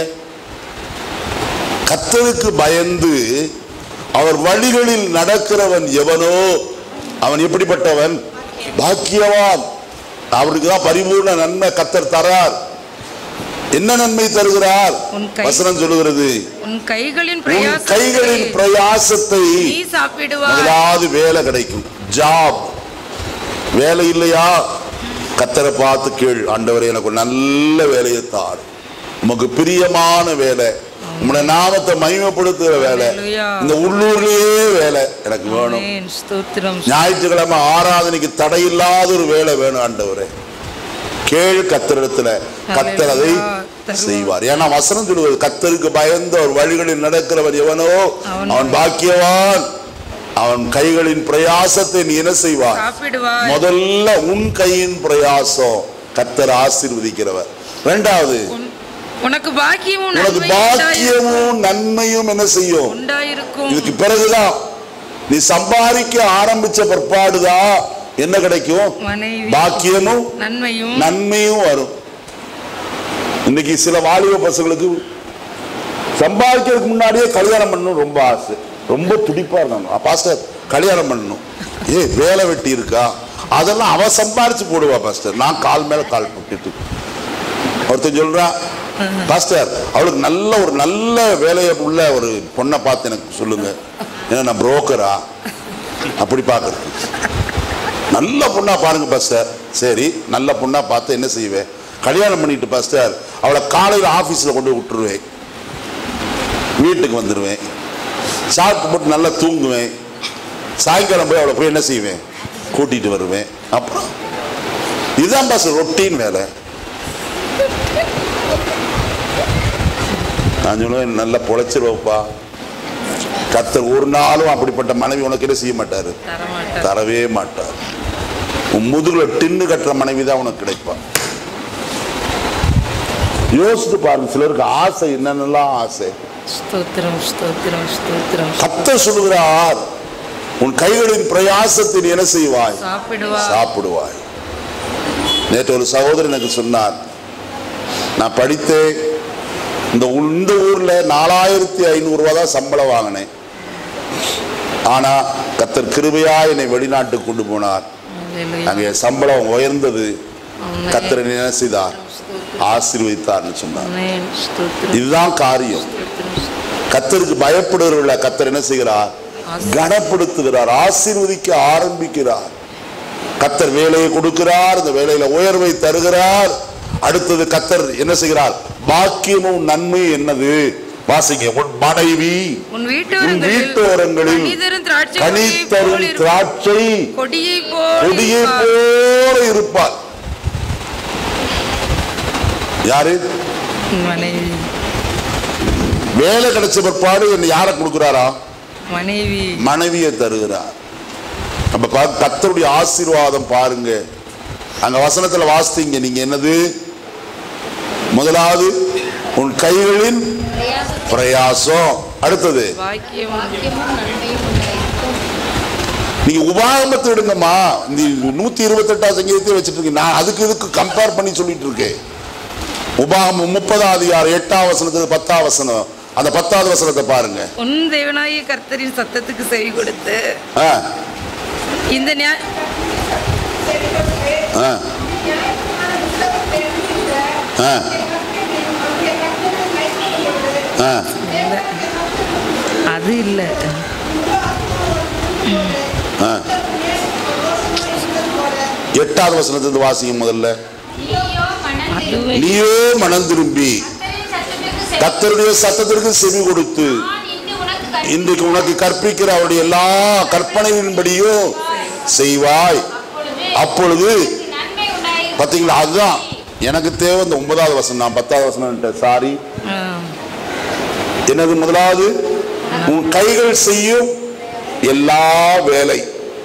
கத்தருக்கு பயந்து அவர் வழிகளில் நடக்கிறவன் எவனோ அவன் எப்படிப்பட்டவன் பாக்கியவான் அவருக்கு தான் பரிபூர்ண நன்மை கத்தர் தரார் என்ன நன்மை தருகிறார் உன் கை- வசனம் சொல்லுகிறது உன் கைகளின் உன் பிரயாசத்தை கைகளின் பிரயாசத்தை நீ சாப்பிடுவாய் முதலாவது வேலை கிடைக்கும் ஜாப் வேலை இல்லையா கத்தரை பார்த்து கேள் ஆண்டவரே எனக்கு ஒரு நல்ல வேலையை தார் உமக்கு பிரியமான வேலை உங்களுடைய நாமத்தை மகிமைப்படுத்துகிற வேலை Hallelujah. இந்த உள்ளூர்லயே வேலை எனக்கு வேணும் ஆமென் ஸ்தோத்திரம் ஞாயிற்றுக்கிழமை ஆராதனைக்கு தடையில்லாத ஒரு வேலை வேணும் ஆண்டவரே கேள் கத்தரிடத்துல கத்தர் அதை Hallelujah. செய்வார் ஏன்னா வசனம் சொல்லுவது கத்தருக்கு பயந்து அவர் வழிகளில் நடக்கிறவன் எவனோ அவன் அவன் பாக்கியவான் அவன் கைகளின் பிரயாசத்தை நீ என்ன செய்வார் சாப்பிடுவாய் முதல்ல உன் கையின் பிரயாசம் கத்தர் ஆசீர்வதிக்கிறவர் இரண்டாவது உன்- உனக்கு பாக்கியமும் உனக்கு நன்மையும் உண்டாயிருக்கும். பாக்கியமும் நன்மையும் என்ன செய்யும் உண்டாயிருக்கும் இதுக்கு பிறகுதான் நீ சம்பாதிக்க ஆரம்பிச்ச பிற்பாடுதான் என்ன கிடைக்கும் மனைவி பாக்கியமும் நன்மையும் நன்மையும் வரும் இன்னைக்கு சில வாலிப பசங்களுக்கு சம்பாதிக்கிறதுக்கு முன்னாடியே கல்யாணம் பண்ணணும் ரொம்ப ஆசை ரொம்ப துடிப்பா இருந்தாங்க பாஸ்டர் கல்யாணம் பண்ணணும் ஏ வேலை வெட்டி இருக்கா அதெல்லாம் அவ சம்பாரிச்சு போடுவா பாஸ்டர் நான் கால் மேல கால் போட்டுட்டு ஒருத்தன் சொல்றான் பாஸ்டர் அவளுக்கு நல்ல ஒரு நல்ல வேலையை உள்ள ஒரு பொண்ணை பார்த்து எனக்கு சொல்லுங்க ஏன்னா நான் புரோக்கரா அப்படி பார்க்கறது நல்ல பொண்ணா பாருங்க பாஸ்டர் சரி நல்ல பொண்ணா பார்த்து என்ன செய்வேன் கல்யாணம் பண்ணிட்டு பாஸ்டர் அவளை காலையில் ஆபீஸ்ல கொண்டு போய் விட்டுருவேன் வீட்டுக்கு வந்துடுவேன் சாப்பிட்டு போட்டு நல்லா தூங்குவேன் சாயங்காலம் போய் அவளை போய் என்ன செய்வேன் கூட்டிட்டு வருவேன் அப்புறம் இதுதான் பாஸ் ரொட்டீன் வேலை நான் சொல்லுவேன் நல்லா பொழைச்சிருவப்பா கத்தர் ஒரு நாளும் அப்படிப்பட்ட மனைவி உனக்கு என்ன செய்ய மாட்டாரு தரமாட்டார் தரவே மாட்டார் உன் முதுகுல டின்னு கட்டுற மனைவி தான் உனக்கு கிடைப்பா யோசித்து பாருங்க சிலருக்கு ஆசை என்னென்னலாம் ஆசை ஸ்தோத்திரம் ஸ்தோத்திரம் ஸ்தோத்திரம் கத்த சொல்லுகிறார் உன் கைகளின் பிரயாசத்தில் என்ன செய்வாய் சாப்பிடுவா சாப்பிடுவாய் நேற்று ஒரு சகோதரர் எனக்கு சொன்னார் நான் படித்தேன் இந்த ஊ- இந்த ஊர்ல நாலாயிரத்தி ஐநூறு ரூபா தான் சம்பளம் வாங்கினேன் ஆனா கத்தர் கிருபையா என்னை வெளிநாட்டுக்கு கொண்டு போனார் அல்லேலூயா. அங்கே சம்பளம் உயர்ந்தது ஆமென். கத்தர் என்னை என்ன செய்தார் ஆசீர்வதித்தார்னு சொன்னார் ஆமென். ஸ்தோத்திரம் இதுதான் காரியம் ஸ்தோத்திரம் கத்தருக்கு பயப்படுகிறவர்கள கத்தர் என்ன செய்கிறார் கனப்படுத்துகிறார் ஆசீர்வதிக்க ஆரம்பிக்கிறார் கத்தர் வேலையை கொடுக்கிறார் இந்த வேலையில உயர்வை தருகிறார் அடுத்தது கத்தர் என்ன செய்கிறார் பாக்கியமும் நன்மை என்னது வாசிங்க உன் மனைவி உன் உன் வீட்டோரங்களில் வீட்டோரங்களில் கனிதரும் திராட்சை கனித்தரும் கொடியை போல் இருப்பார். திராட்சை கொடியை போல் கொடியை இருப்பார். போல இருப்பார் யாரு உன் மனைவி வேலை கிடைச்ச பிற்பாடு என்ன யாரை கொடுக்கிறாரா மனைவி மனைவியை தருகிறார் நம்ம பா- கர்த்தருடைய ஆசீர்வாதம் பாருங்க அங்க வசனத்துல வாசித்தீங்க நீங்க என்னது முதலாவது உன் கைகளின் பிரயாசம் அடுத்தது பாக்கியம் நீங்க உபாகமத்தை எடுங்கம்மா இந்த நூத்தி இருபத்தி எட்டாம் சங்கீதத்தை வச்சுட்டு இருக்கீங்க நான் அதுக்கு இதுக்கு கம்பேர் பண்ணி சொல்லிட்டு இருக்கேன் உபாகமம் முப்பதாம் அதிகாரம் எட்டாம் வசனத்துக்கு பத்தாம் வசனம் அந்த பத்தாவது வசனத்தை பாருங்க உன் தேவனாகிய கர்த்தரின் சத்தத்துக்கு செவி கொடுத்து ஆ, இந்த நியா- ஆ, ஆ, ஆ. அது இல்ல ஆ. எட்டாவது வசனத்திலிருந்து வாசிங்க முதல்ல நீயோ மனம் அதுவே நீயோ மனம் திரும்பி கர்த்தரின் சத்தத்திற்கு செவி கத்தருடைய சத்தத்திற்கு செவி கொடுத்து நான் இன்று உனக்கு கற்பி- இன்றைக்கு உனக்கு கற்பிக்கிற அவருடைய எல்லா கற்பனையின்படியும் செய்வாய் அப்பொழுது அப்பொழுது உனக்கு நன்மை உண்டாயிருக்கும். பாத்தீங்களா அதுதான் எனக்கு தேவை இந்த ஒன்பதாவது வசனம் நான் பத்தாவது வசனம் சாரி ஆ, என்னது முதலாவது உன் கைகள் செய்யும் எல்லா வேலை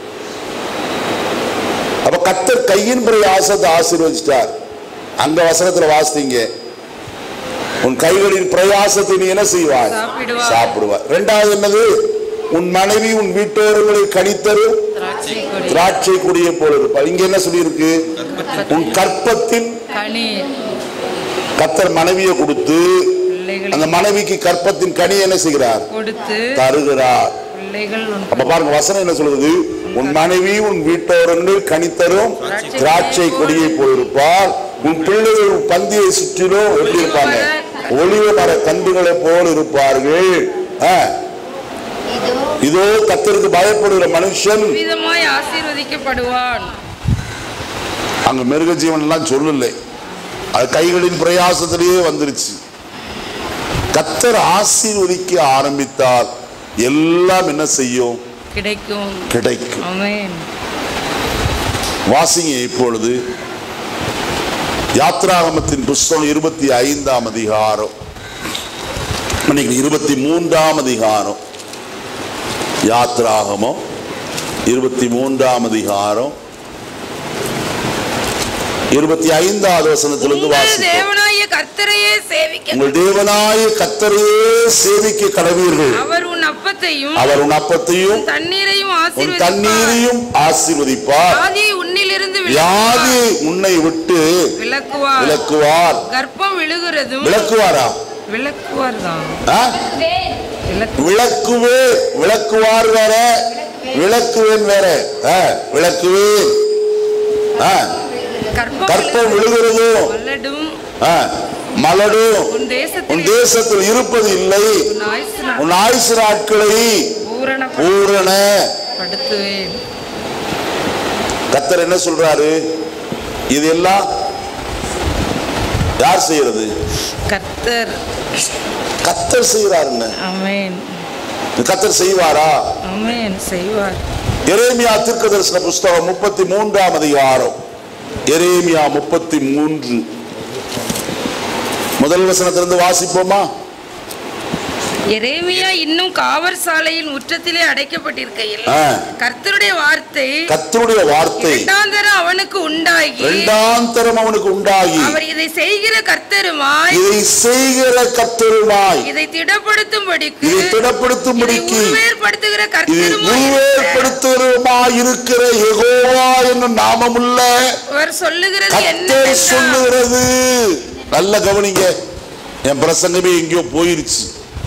அப்ப கத்தர் கையின் பிரயாசத்தை ஆசீர்வதிச்சிட்டார் அந்த வசனத்துல வாசித்தீங்க உன் கைகளின் பிரயாசத்தை நீ என்ன செய்வாய் சாப்பிடுவாய். சாப்பிடுவாய் ரெண்டாவது என்னது உன் மனைவி உன் வீட்டோர்களை கணித்தரும் திராட்சை கொடி திராட்சை கொடியை போல இருப்பார் இங்க என்ன சொல்லியிருக்கு உன் கற்பத்தில் கனி கத்தர் மனைவியை கொடுத்து பிள்ளைகள் அந்த மனைவிக்கு கற்பத்தின் கனி என்ன செய்கிறார் கொடுத்து தருகிறார் பிள்ளைகள் உன் அப்ப பாருங்க வசனம் என்ன சொல்லுது உன் மனைவி உன் வீட்டோரங்கள் கனித்தரும் திராட்சை கொடியை போயிருப்பார் உன் பிள்ளைகள் உன் பந்தியை சுற்றிலும் எப்படி இருப்பாங்க ஒளிவ மர கன்றுகளை போல் இருப்பார்கள் ஆ, இதோ இதோ கத்தருக்கு பயப்படுகிற மனுஷன் விதமாய் ஆசீர்வதிக்கப்படுவான் அங்க மிருக ஜீவன் எல்லாம் சொல்லலை அது கைகளின் பிரயாசத்திலேயே வந்துருச்சு கத்தர் ஆசீர்வதிக்க ஆரம்பித்தால் எல்லாம் என்ன செய்யும் கிடைக்கும் கிடைக்கும் ஆமென் வாசிங்க இப்பொழுது யாத்ராகமத்தின் புஸ்தகம் இருபத்தி ஐந்தாம் அதிகாரம் இன்னைக்கு இருபத்தி மூன்றாம் அதிகாரம் யாத்ராகமம் இருபத்தி மூன்றாம் அதிகாரம் இருபத்தி ஐந்தாவது வசனத்திலிருந்து உங்கள் வாசிப்போம் தேவனாகிய கர்த்தரையே சேவிக்க உங்கள் தேவனாய கத்தரையே சேவிக்க கடவீர்கள் அவர் உன் அப்பத்தையும் அவர் உன் அப்பத்தையும் உன் தண்ணீரையும் உன் ஆசீர்வதிப்பார் தண்ணீரையும் ஆசீர்வதிப்பார் வியாதியை உன்னிலிருந்து வியாதி உன்னை விட்டு விளக்குவார் விலக்குவார் கர்ப்பம் விழுகிறதும் விளக்குவாரா விளக்குவார் தான் ஆ? வேர் விளக்கு விளக்குவே விளக்குவார் வேற விளக்குவேன் வேற ஆ, விளக்குவேன் ஆ, கர்ப்பம் கற்பம் விழுகிறதும் வல்லடும் ஆ, மலடும் உன் உன் தேசத்தில் தேசத்தில் இருப்பது இல்லை உன் ஆயுசு நான் உன் ஆயுசு நாட்களை பூரணப்படுத்துவேன் பூரண கத்தர் என்ன சொல்றாரு இதெல்லாம் யார் செய்யறது கர்த்தர் கத்தர் செய்யறாருங்க அமேன் கத்தர் செய்வாரா அமேன் செய்வார் எரேமியா தீர்க்கதரிசன புஸ்தகம் முப்பத்தி மூன்றாம் அதிகாரம் எரேமியா முப்பத்தி மூன்று முதல் வசனத்திலிருந்து வாசிப்போமா எரேமியா இன்னும் காவற் சாலையின் முற்றத்திலே அடைக்கப்பட்டிருக்கையில் ஆ. கர்த்தருடைய வார்த்தை கத்தருடைய வார்த்தை இரண்டாந்தரம் அவனுக்கு உண்டாகி இரண்டாம் தரம் அவனுக்கு உண்டாகி அவர் இதை செய்கிற கர்த்தருமாய் இதை செய்கிற கத்தருமாய் இதை திடப்படுத்தும்படிக்கு இதை திடப்படுத்தும்படிக்கு இதை உருவேற்படுத்துகிற இது கர்த்தருமாய் உருவேற்படுத்துகிறமாய் இருக்கிற யெகோவா என்னும் நாமமுள்ள அவர் சொல்லுகிறது கத்தர் என்னவென்றால் சொல்லுகிறது நல்ல கவனிங்க என் பிரசங்கமே எங்கேயோ போயிருச்சு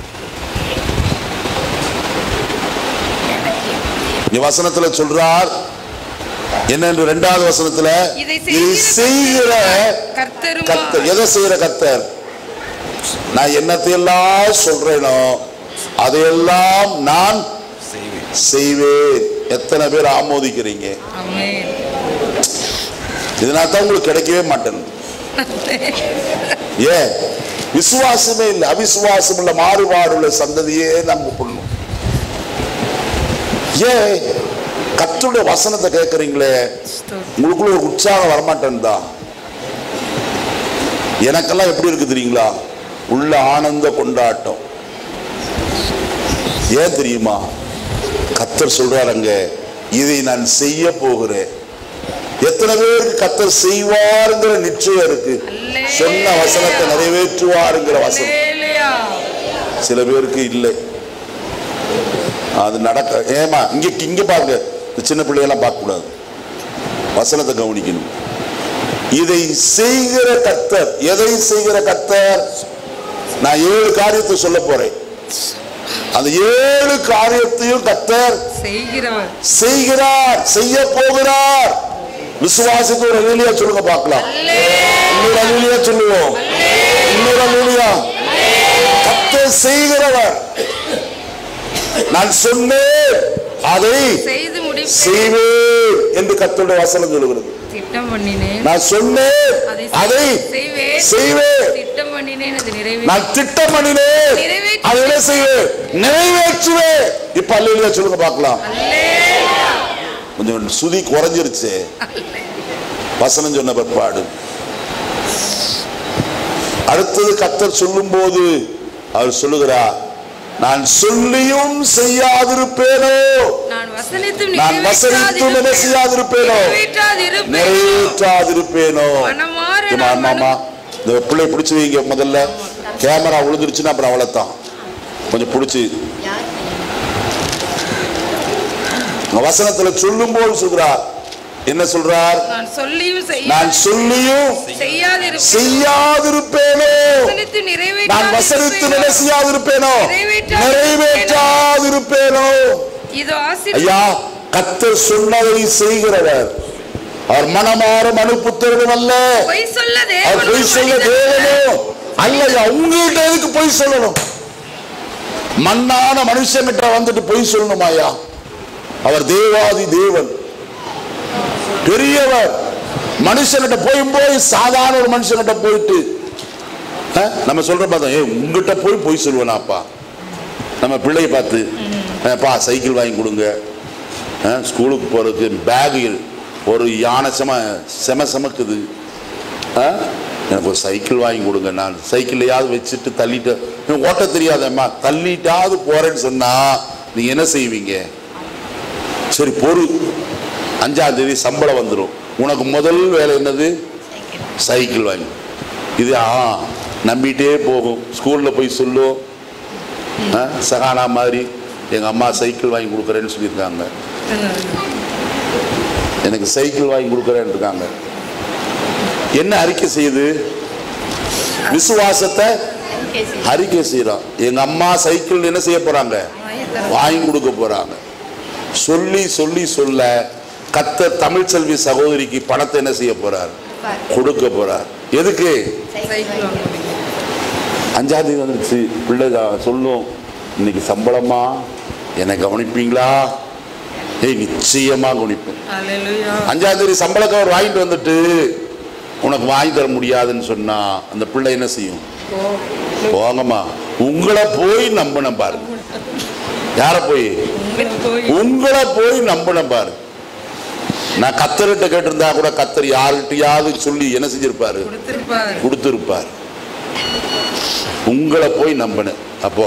இங்க வசனத்துல சொல்றார் என்னென்று இரண்டாவது வசனத்துல இதை இதை செய்கிற கர்த்தருமாய் கத்தர் எதை செய்கிற கத்தர் நான் என்னத்தையெல்லாம் சொல்றேனோ அதையெல்லாம் நான் செய்வேன் எத்தனை பேர் ஆமோதிக்கிறீங்க ஆமென். இதனால தான் உங்களுக்கு கிடைக்கவே மாட்டேன் ஏன் விசுவாசமே இல்லை அவிசுவாசம் உள்ள மாறுபாடு உள்ள சந்ததியே நம்ம கொள்ளும் ஏன் கத்துடைய வசனத்தை கேட்கறீங்களே ஸ்தோத்திரம். உங்களுக்குள்ள ஒரு உற்சாகம் வரமாட்டேன்தா எனக்கெல்லாம் எப்படி இருக்கு தெரியுங்களா உள்ள ஆனந்த கொண்டாட்டம் ஏன் தெரியுமா கத்தர் சொல்றார் அங்க இதை நான் செய்ய போகிறேன் எத்தனை பேருக்கு கத்தர் செய்வாருங்கிற நிச்சயம் இருக்கு சொன்ன வசனத்தை நிறைவேற்றுவாருங்கிற வசனம் அல்லேலூயா. சில பேருக்கு இல்லை அது நடக்க ஏமா இங்க இங்க பாருங்க இந்த சின்ன பிள்ளையெல்லாம் பார்க்க கூடாது வசனத்தை கவனிக்கணும் இதை செய்கிற கத்தர் எதை செய்கிற கத்தர் நான் ஏழு காரியத்தை சொல்ல போறேன் அந்த ஏழு காரியத்தையும் கத்தர் செய்கிறவர் செய்கிறார் செய்ய போகிறார் விசுவாசத்தை ஒரு அலுவலியா சொல்லுங்க பார்க்கலாம் இன்னொரு அலுவலியா சொல்லுவோம் இன்னொரு அலுவலியா கத்தர் செய்கிறவர் நான் சொன்னேன் அதை செய்து முடிப்பேன் செய்வேன் என்று கத்தருடைய வசனம் சொல்லுகிறது திட்டம் பண்ணினேன் நான் சொன்னேன் அதை செய்வேன் செய்வேன் திட்டம் பண்ணினேன் அது நிறைவேற்ற நான் திட்டம் பண்ணினேன் அதை என்ன செய்வேன் நிறைவேற்றுவேன் இப்ப அல்லையா சொல்லுங்க பார்க்கலாம் கொஞ்சம் சுதி குறைஞ்சிருச்சு வசனம் சொன்ன பிற்பாடு அடுத்தது கத்தர் சொல்லும்போது அவர் சொல்லுகிறார் நான் சொல்லியும் செய்யாதிருப்பேனோ நான் வசனித்தும் நான் வசனித்தும் என்ன செய்யாதிருப்பேனோ நிறைவேற்றாதிருப்பேனோ நிறைவேற்றாதிருப்பேனோ மனமாற ஏம்மா, நான் ஆமாம்மா இந்த பிள்ளை பிடிச்சி வைங்க முதல்ல கேமரா விழுந்துருச்சுன்னா அப்புறம் அவ்வளோத்தான் கொஞ்சம் பிடிச்சி வசனத்துல சொல்லும்போது சொல்றார் என்ன சொல்றார் நான் சொல்லியும் செய்ய நான் சொல்லியும் செய்யாதிருப்பேன் செய்யாதிருப்பேனோ வசனித்து நான் வசனித்து என்ன நிறைவேற்றாதிருப்பேனோ செய்யாதிருப்பேனோ நிறைவேற்றாதிருப்பேனோ இதோ ஆசீர்வாதம் ஐயா கத்தர் சொன்னதை செய்கிறவர் அவர் மனமாற மனு புத்திரனும் அல்ல பொய் சொல்ல அவர் பொய் சொல்ல தேவனும் அல்லையா உங்ககிட்ட எதுக்கு பொய் சொல்லணும் மண்ணான மனுஷன்கிட்ட வந்துட்டு பொய் சொல்லணுமாயா அவர் தேவாதி தேவன் பெரியவர் மனுஷன்கிட்ட போய் போய் சாதாரண ஒரு மனுஷன்கிட்ட போயிட்டு அஹ், நம்ம சொல்ற பார்த்தா ஏ உங்ககிட்ட போய் பொய் சொல்லுவேனாப்பா நம்ம பிள்ளையை பார்த்து அஹ், பா சைக்கிள் வாங்கி கொடுங்க அஹ், ஸ்கூலுக்கு போறதுக்கு பேகு ஒரு யானை செம செம செமக்குது அஹ், எனக்கு ஒரு சைக்கிள் வாங்கி கொடுங்க நான் சைக்கிள்லையாவது வச்சுட்டு தள்ளிட்டு எனக்கு ஓட்ட தெரியாதம்மா தள்ளிட்டாவது போறேன்னு சொன்னா நீங்க என்ன செய்வீங்க சரி பொறு அஞ்சாம் தேதி சம்பளம் வந்துடும் உனக்கு முதல் வேலை என்னது சைக்கிள் வாங்கி இது ஆ நம்பிட்டே போகும் ஸ்கூலில் போய் சொல்லும் ஆ, சகானா மாதிரி எங்கள் அம்மா சைக்கிள் வாங்கி கொடுக்குறேன்னு சொல்லியிருக்காங்க எனக்கு சைக்கிள் வாங்கி கொடுக்குறேன்னு இருக்காங்க என்ன அறிக்கை செய்யுது விசுவாசத்தை அறிக்கை செய்யறோம் எங்க அம்மா சைக்கிள் என்ன செய்ய போறாங்க வாங்கி கொடுக்க போறாங்க சொல்லி சொல்லி சொல்ல கத்த தமிழ் செல்வி சகோதரிக்கு பணத்தை என்ன செய்ய போறார் கொடுக்க போறார் எதுக்கு சைக்கிள் வாங்க அஞ்சாம் தேதி வந்துருச்சு பிள்ளை தான் சொல்லும் இன்னைக்கு சம்பளமா என்னை கவனிப்பீங்களா ஏய் நிச்சயமா கவனிப்பேன் அல்லேலூயா அஞ்சாம் தேதி சம்பள கவர் வாங்கிட்டு வந்துட்டு உனக்கு வாங்கி தர முடியாதுன்னு சொன்னா அந்த பிள்ளை என்ன செய்யும் போங்கம்மா உங்களை போய் நம்பின பாரு யார போய் உங்களுக்கு போய் உங்களை போய் நம்பின பாரு நான் கத்தர்கிட்ட கேட்டிருந்தா கூட கத்தர் யார்கிட்டயாவது சொல்லி என்ன செஞ்சிருப்பாரு கொடுத்திருப்பார் கொடுத்திருப்பார் உங்களை போய் நம்பினேன் அப்போ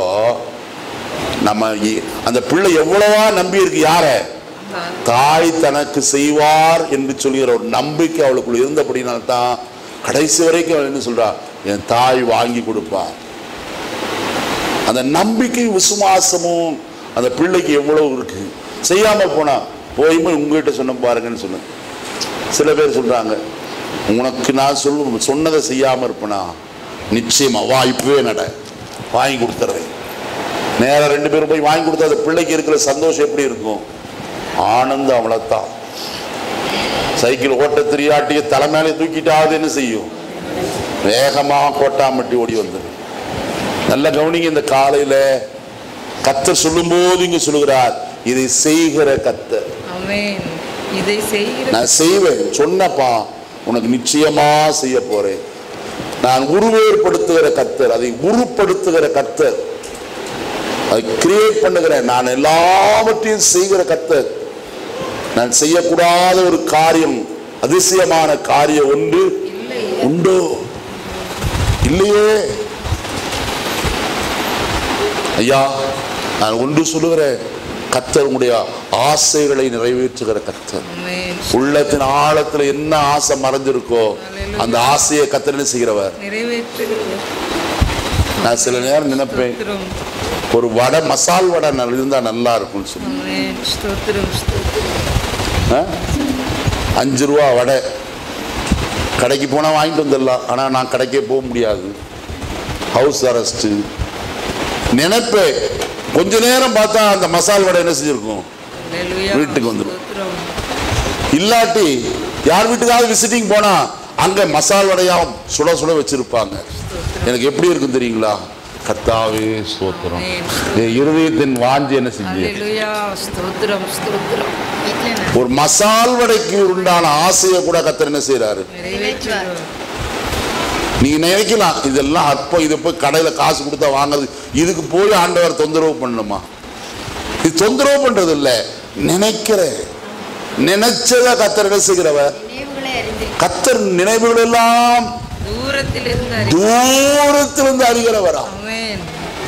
நம்ம இ- அந்த பிள்ளை எவ்வளவா நம்பி இருக்கு யார தாய் தனக்கு செய்வார் என்று சொல்லுகிற ஒரு நம்பிக்கை அவளுக்குள்ள இருந்தபடினால்தான் கடைசி வரைக்கும் அவள் என்ன சொல்றா என் தாய் வாங்கி கொடுப்பார் அந்த நம்பிக்கை விசுவாசமும் அந்த பிள்ளைக்கு எவ்வளவு இருக்கு செய்யாம போனா போய் போய் உங்ககிட்ட சொன்ன பாருங்கன்னு சொன்னேன் சில பேர் சொல்றாங்க உனக்கு நான் சொல்ல சொன்னதை செய்யாம இருப்பனா நிச்சயமா வா இப்பவே நட வாங்கி கொடுத்துறேன் நேரா ரெண்டு பேரும் போய் வாங்கி கொடுத்தா அந்த பிள்ளைக்கு இருக்கிற சந்தோஷம் எப்படி இருக்கும் ஆனந்தம் அவ்வளவுதான் சைக்கிள் ஓட்ட தெரியாட்டிய தலைமையில தூக்கிட்டாவது என்ன செய்யும் வேகமா கோட்டாமட்டி ஓடி வந்துடும் நல்ல கவனிங்க இந்த காலையில கத்தர் சொல்லும்போது இங்க சொல்லுகிறார் இதை செய்கிற கத்தர் ஆமென் இதை செய்கிற நான் செய்வேன் சொன்னப்பா உனக்கு நிச்சயமா செய்ய போறேன் நான் உருவேற்படுத்துகிற கத்தர் அதை உருப்படுத்துகிற கத்தர் அதை கிரியேட் பண்ணுகிறேன் நான் எல்லாவற்றையும் செய்கிற கத்தர் நான் செய்யக்கூடாத ஒரு காரியம் அதிசயமான காரியம் ஒன்று இல்லை உண்டோ இல்லையே ஐயா நான் ஒன்று சொல்லுகிறேன் கத்தர் உங்களுடைய ஆசைகளை நிறைவேற்றுகிற கத்தர் ஆமென் உள்ளத்தின் ஆழத்துல என்ன ஆசை மறைஞ்சிருக்கோ அந்த ஆசையை கத்தர் என்ன செய்கிறவர் நிறைவேற்றுகிறோம் நான் சில நேரம் நினைப்பேன் ஒரு வடை மசால் வடை நல்ல- இருந்தா நல்லா இருக்கும்னு சொல்லி ஆமென் ஸ்தோத்திரம் ஸ்தோத்திரம் ஆ? அஞ்சு ரூபா வடை கடைக்கு போனா வாங்கிட்டு வந்துடலாம் ஆனா நான் கடைக்கே போக முடியாது ஹவுஸ் அரெஸ்ட் நினைப்பேன் கொஞ்ச நேரம் பார்த்தா அந்த மசால் வடை என்ன செஞ்சிருக்கும் அல்லேலூயா வீட்டுக்கு வந்துரும். ஸ்தோத்திரம் இல்லாட்டி யார் வீட்டுக்காவது விசிட்டிங் போனா அங்க மசால் வடையா சுட சுட வச்சிருப்பாங்க எனக்கு எப்படி இருக்கும் தெரியுங்களா கத்தாவே ஸ்தோத்திரம் என் இருதயத்தின் வாஞ்சி என்ன செஞ்சு அல்லேலூயா ஸ்தோத்திரம் ஸ்தோத்திரம் ஒரு மசால் வடைக்கு உண்டான ஆசையை கூட கத்தர் என்ன செய்யறாரு நிறைவேற்றுகிறோம் நீங்க நினைக்கலாம் இதெல்லாம் அற்பம் இதை போய் கடையில காசு கொடுத்தா வாங்குறது இதுக்கு போய் ஆண்டவர் தொந்தரவு பண்ணணுமா இது தொந்தரவு பண்றது இல்ல நினைக்கிற நினைச்சத கத்தர் என்ன செய்கிறவர் நினைவுகளை அறிந்து கத்தர் நினைவுகள் எல்லாம் தூரத்தில் இருந்து அறி தூரத்திலிருந்து அறிகிறவரா ஆமென்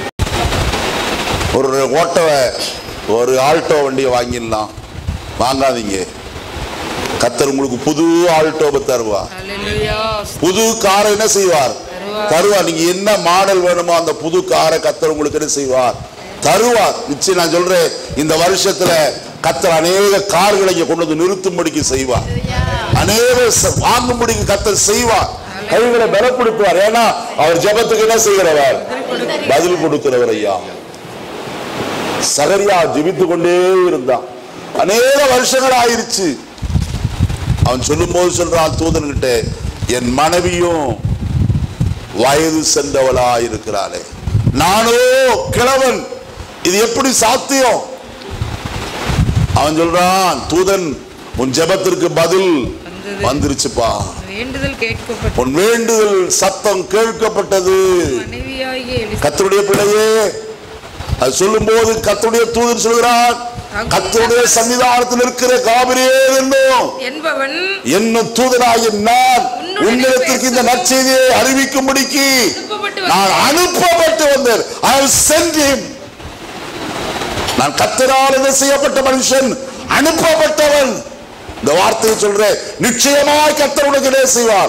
ஒரு ஓட்டோவை ஒரு ஆல்டோ வண்டியை வாங்கிடலாம் வாங்காதீங்க கத்தர் உங்களுக்கு புது ஆல்டோவை தருவா அல்லேலூயா புது காரை என்ன செய்வார் தருவார். தருவார் நீங்க என்ன மாடல் வேணுமோ அந்த புது காரை கத்தர் உங்களுக்கு என்ன செய்வார் தருவார் நிச்சயம் நான் சொல்றேன் இந்த வருஷத்துல கத்தர் அநேக கார்களை இங்க கொண்டு வந்து நிறுத்தும்படிக்கு செய்வார் அநேக ச- வாங்கும்படிக்கு கத்தர் செய்வார் கைகளை பலப்படுத்துவார் ஏன்னா அவர் ஜெபத்துக்கு என்ன செய்கிறவர் பதில் கொடுக்கிறவர் ஐயா சகரியா ஜெபித்து கொண்டே இருந்தான் அநேக வருஷங்கள் ஆயிருச்சு அவன் சொல்லும்போது சொல்றான் தூதன்கிட்ட என் மனைவியும் வயது சென்றவளா இருக்கிறாளே நானோ கிழவன் இது எப்படி சாத்தியம் அவன் சொல்றான் தூதன் உன் ஜெபத்திற்கு பதில் வந்தது. வந்துருச்சுப்பா வேண்டுதல் கேட்கப்பட்ட உன் வேண்டுதல் சத்தம் கேட்கப்பட்டது மனைவியாகிய எலிசா கத்தருடைய பிள்ளையே அது சொல்லும்போது கத்தருடைய தூதன் சொல்கிறான் கத்தருடைய சன்னிதானத்தில் இருக்கிற காபிரியே என்னும் என்பவன் என்னும் தூதனாகிய நான் உன்னிடத்திற்கு இந்த நற்செய்தியை அறிவிக்கும்படிக்கு அனுப்பப்பட்டு நான் அனுப்பப்பட்டு வந்தேன் I have sent him. நான் கத்தரால் என்ன செய்யப்பட்ட மனுஷன் அனுப்பப்பட்டவன் இந்த வார்த்தையை சொல்றேன் நிச்சயமாய் கத்தர் உனக்கு என்ன செய்வார்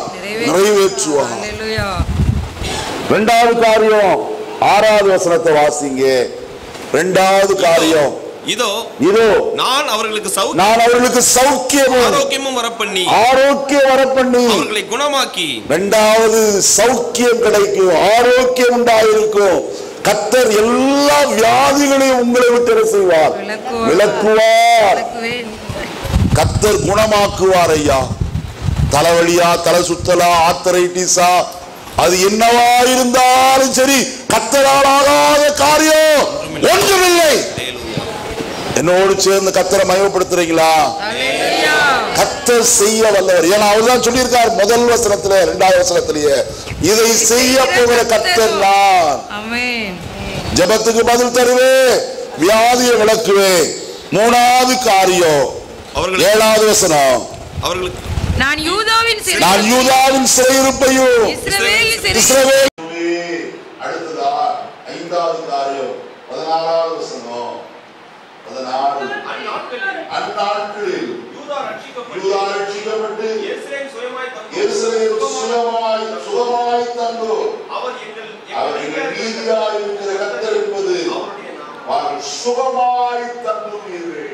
நிறைவேற்றுவார் ஹalleluya இரண்டாவது காரியம் ஆறாவது வசனத்தை வாசிங்க இரண்டாவது காரியம் இதோ இதோ நான் அவர்களுக்கு சௌ- நான் அவர்களுக்கு சௌக்கியமும் ஆரோக்கியமும் வரப்பண்ணி ஆரோக்கியம் வரப்பண்ணி அவர்களை குணமாக்கி இரண்டாவது சௌக்கியம் கிடைக்கும் ஆரோக்கியம் உண்டாயிருக்கும் கத்தர் எல்லா வியாதிகளையும் உங்களை விட்டு என்ன செய்வார் விலக்குவார். விலக்குவார் விளக்குவேன் கத்தர் குணமாக்குவார் ஐயா தலைவலியா தலை சுத்தலா ஆத்தரைட்டிஸா அது என்னவா இருந்தாலும் சரி கத்தரால் ஆகாத காரியம் ஒன்றுமில்லை என்னோடு சேர்ந்து கத்தரை மயப்படுத்துறீங்களா ஹalleluya கத்தர் செய்ய வல்லவர் ஏன்னா அவர்தான் சொல்லியிருக்கார் முதல் வசனத்துல இரண்டாவது வசனத்திலேயே இதை செய்ய போகிற கத்தர் நான் ஆமென் ஜெபத்துக்கு பதில் தருவேன் வியாதியை விளக்குவேன் மூணாவது காரியம் அவர்கள் ஏழாவது வசனம் அவர்களுக்கு நான் யூதாவின் சிறை நான் யூதாவின் சிறையிருப்பையும் இஸ்ரவேலின் சிறை இஸ்ரவேல் அடுத்ததா ஐந்தாவது காரியம் பதினாறாவது வசனம் பதினாறு அந்நாட்களில் யூதா ரட்சிக்கப்பட்டு எருசலேம் சுகமாய் சுகமாய் தந்தோ அவர் எங்கள் நீதியாய் இருக்கிற கத்தர் என்பது அவர்கள் சுகமாய் தந்துவீர்கள்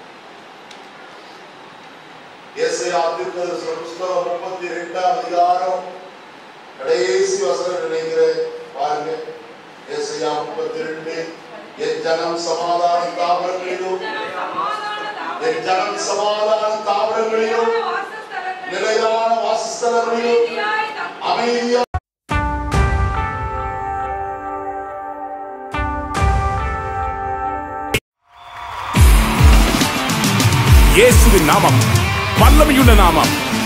ஏசாயா தீர்க்கதரிசன புஸ்தகம் முப்பத்தி ரெண்டாம் அதிகாரம் கடைசி வசனம் நினைக்கிறேன் பாருங்க ஏசாயா முப்பத்தி ரெண்டு என் ஜனம் சமாதான தாவரங்களிலும் என் ஜனம் சமாதான தாவரங்களிலும் நிலையான வாசஸ்தலங்களிலும் அமைதியா இயேசுவின் நாமம் வல்லமையுள்ள நாமம்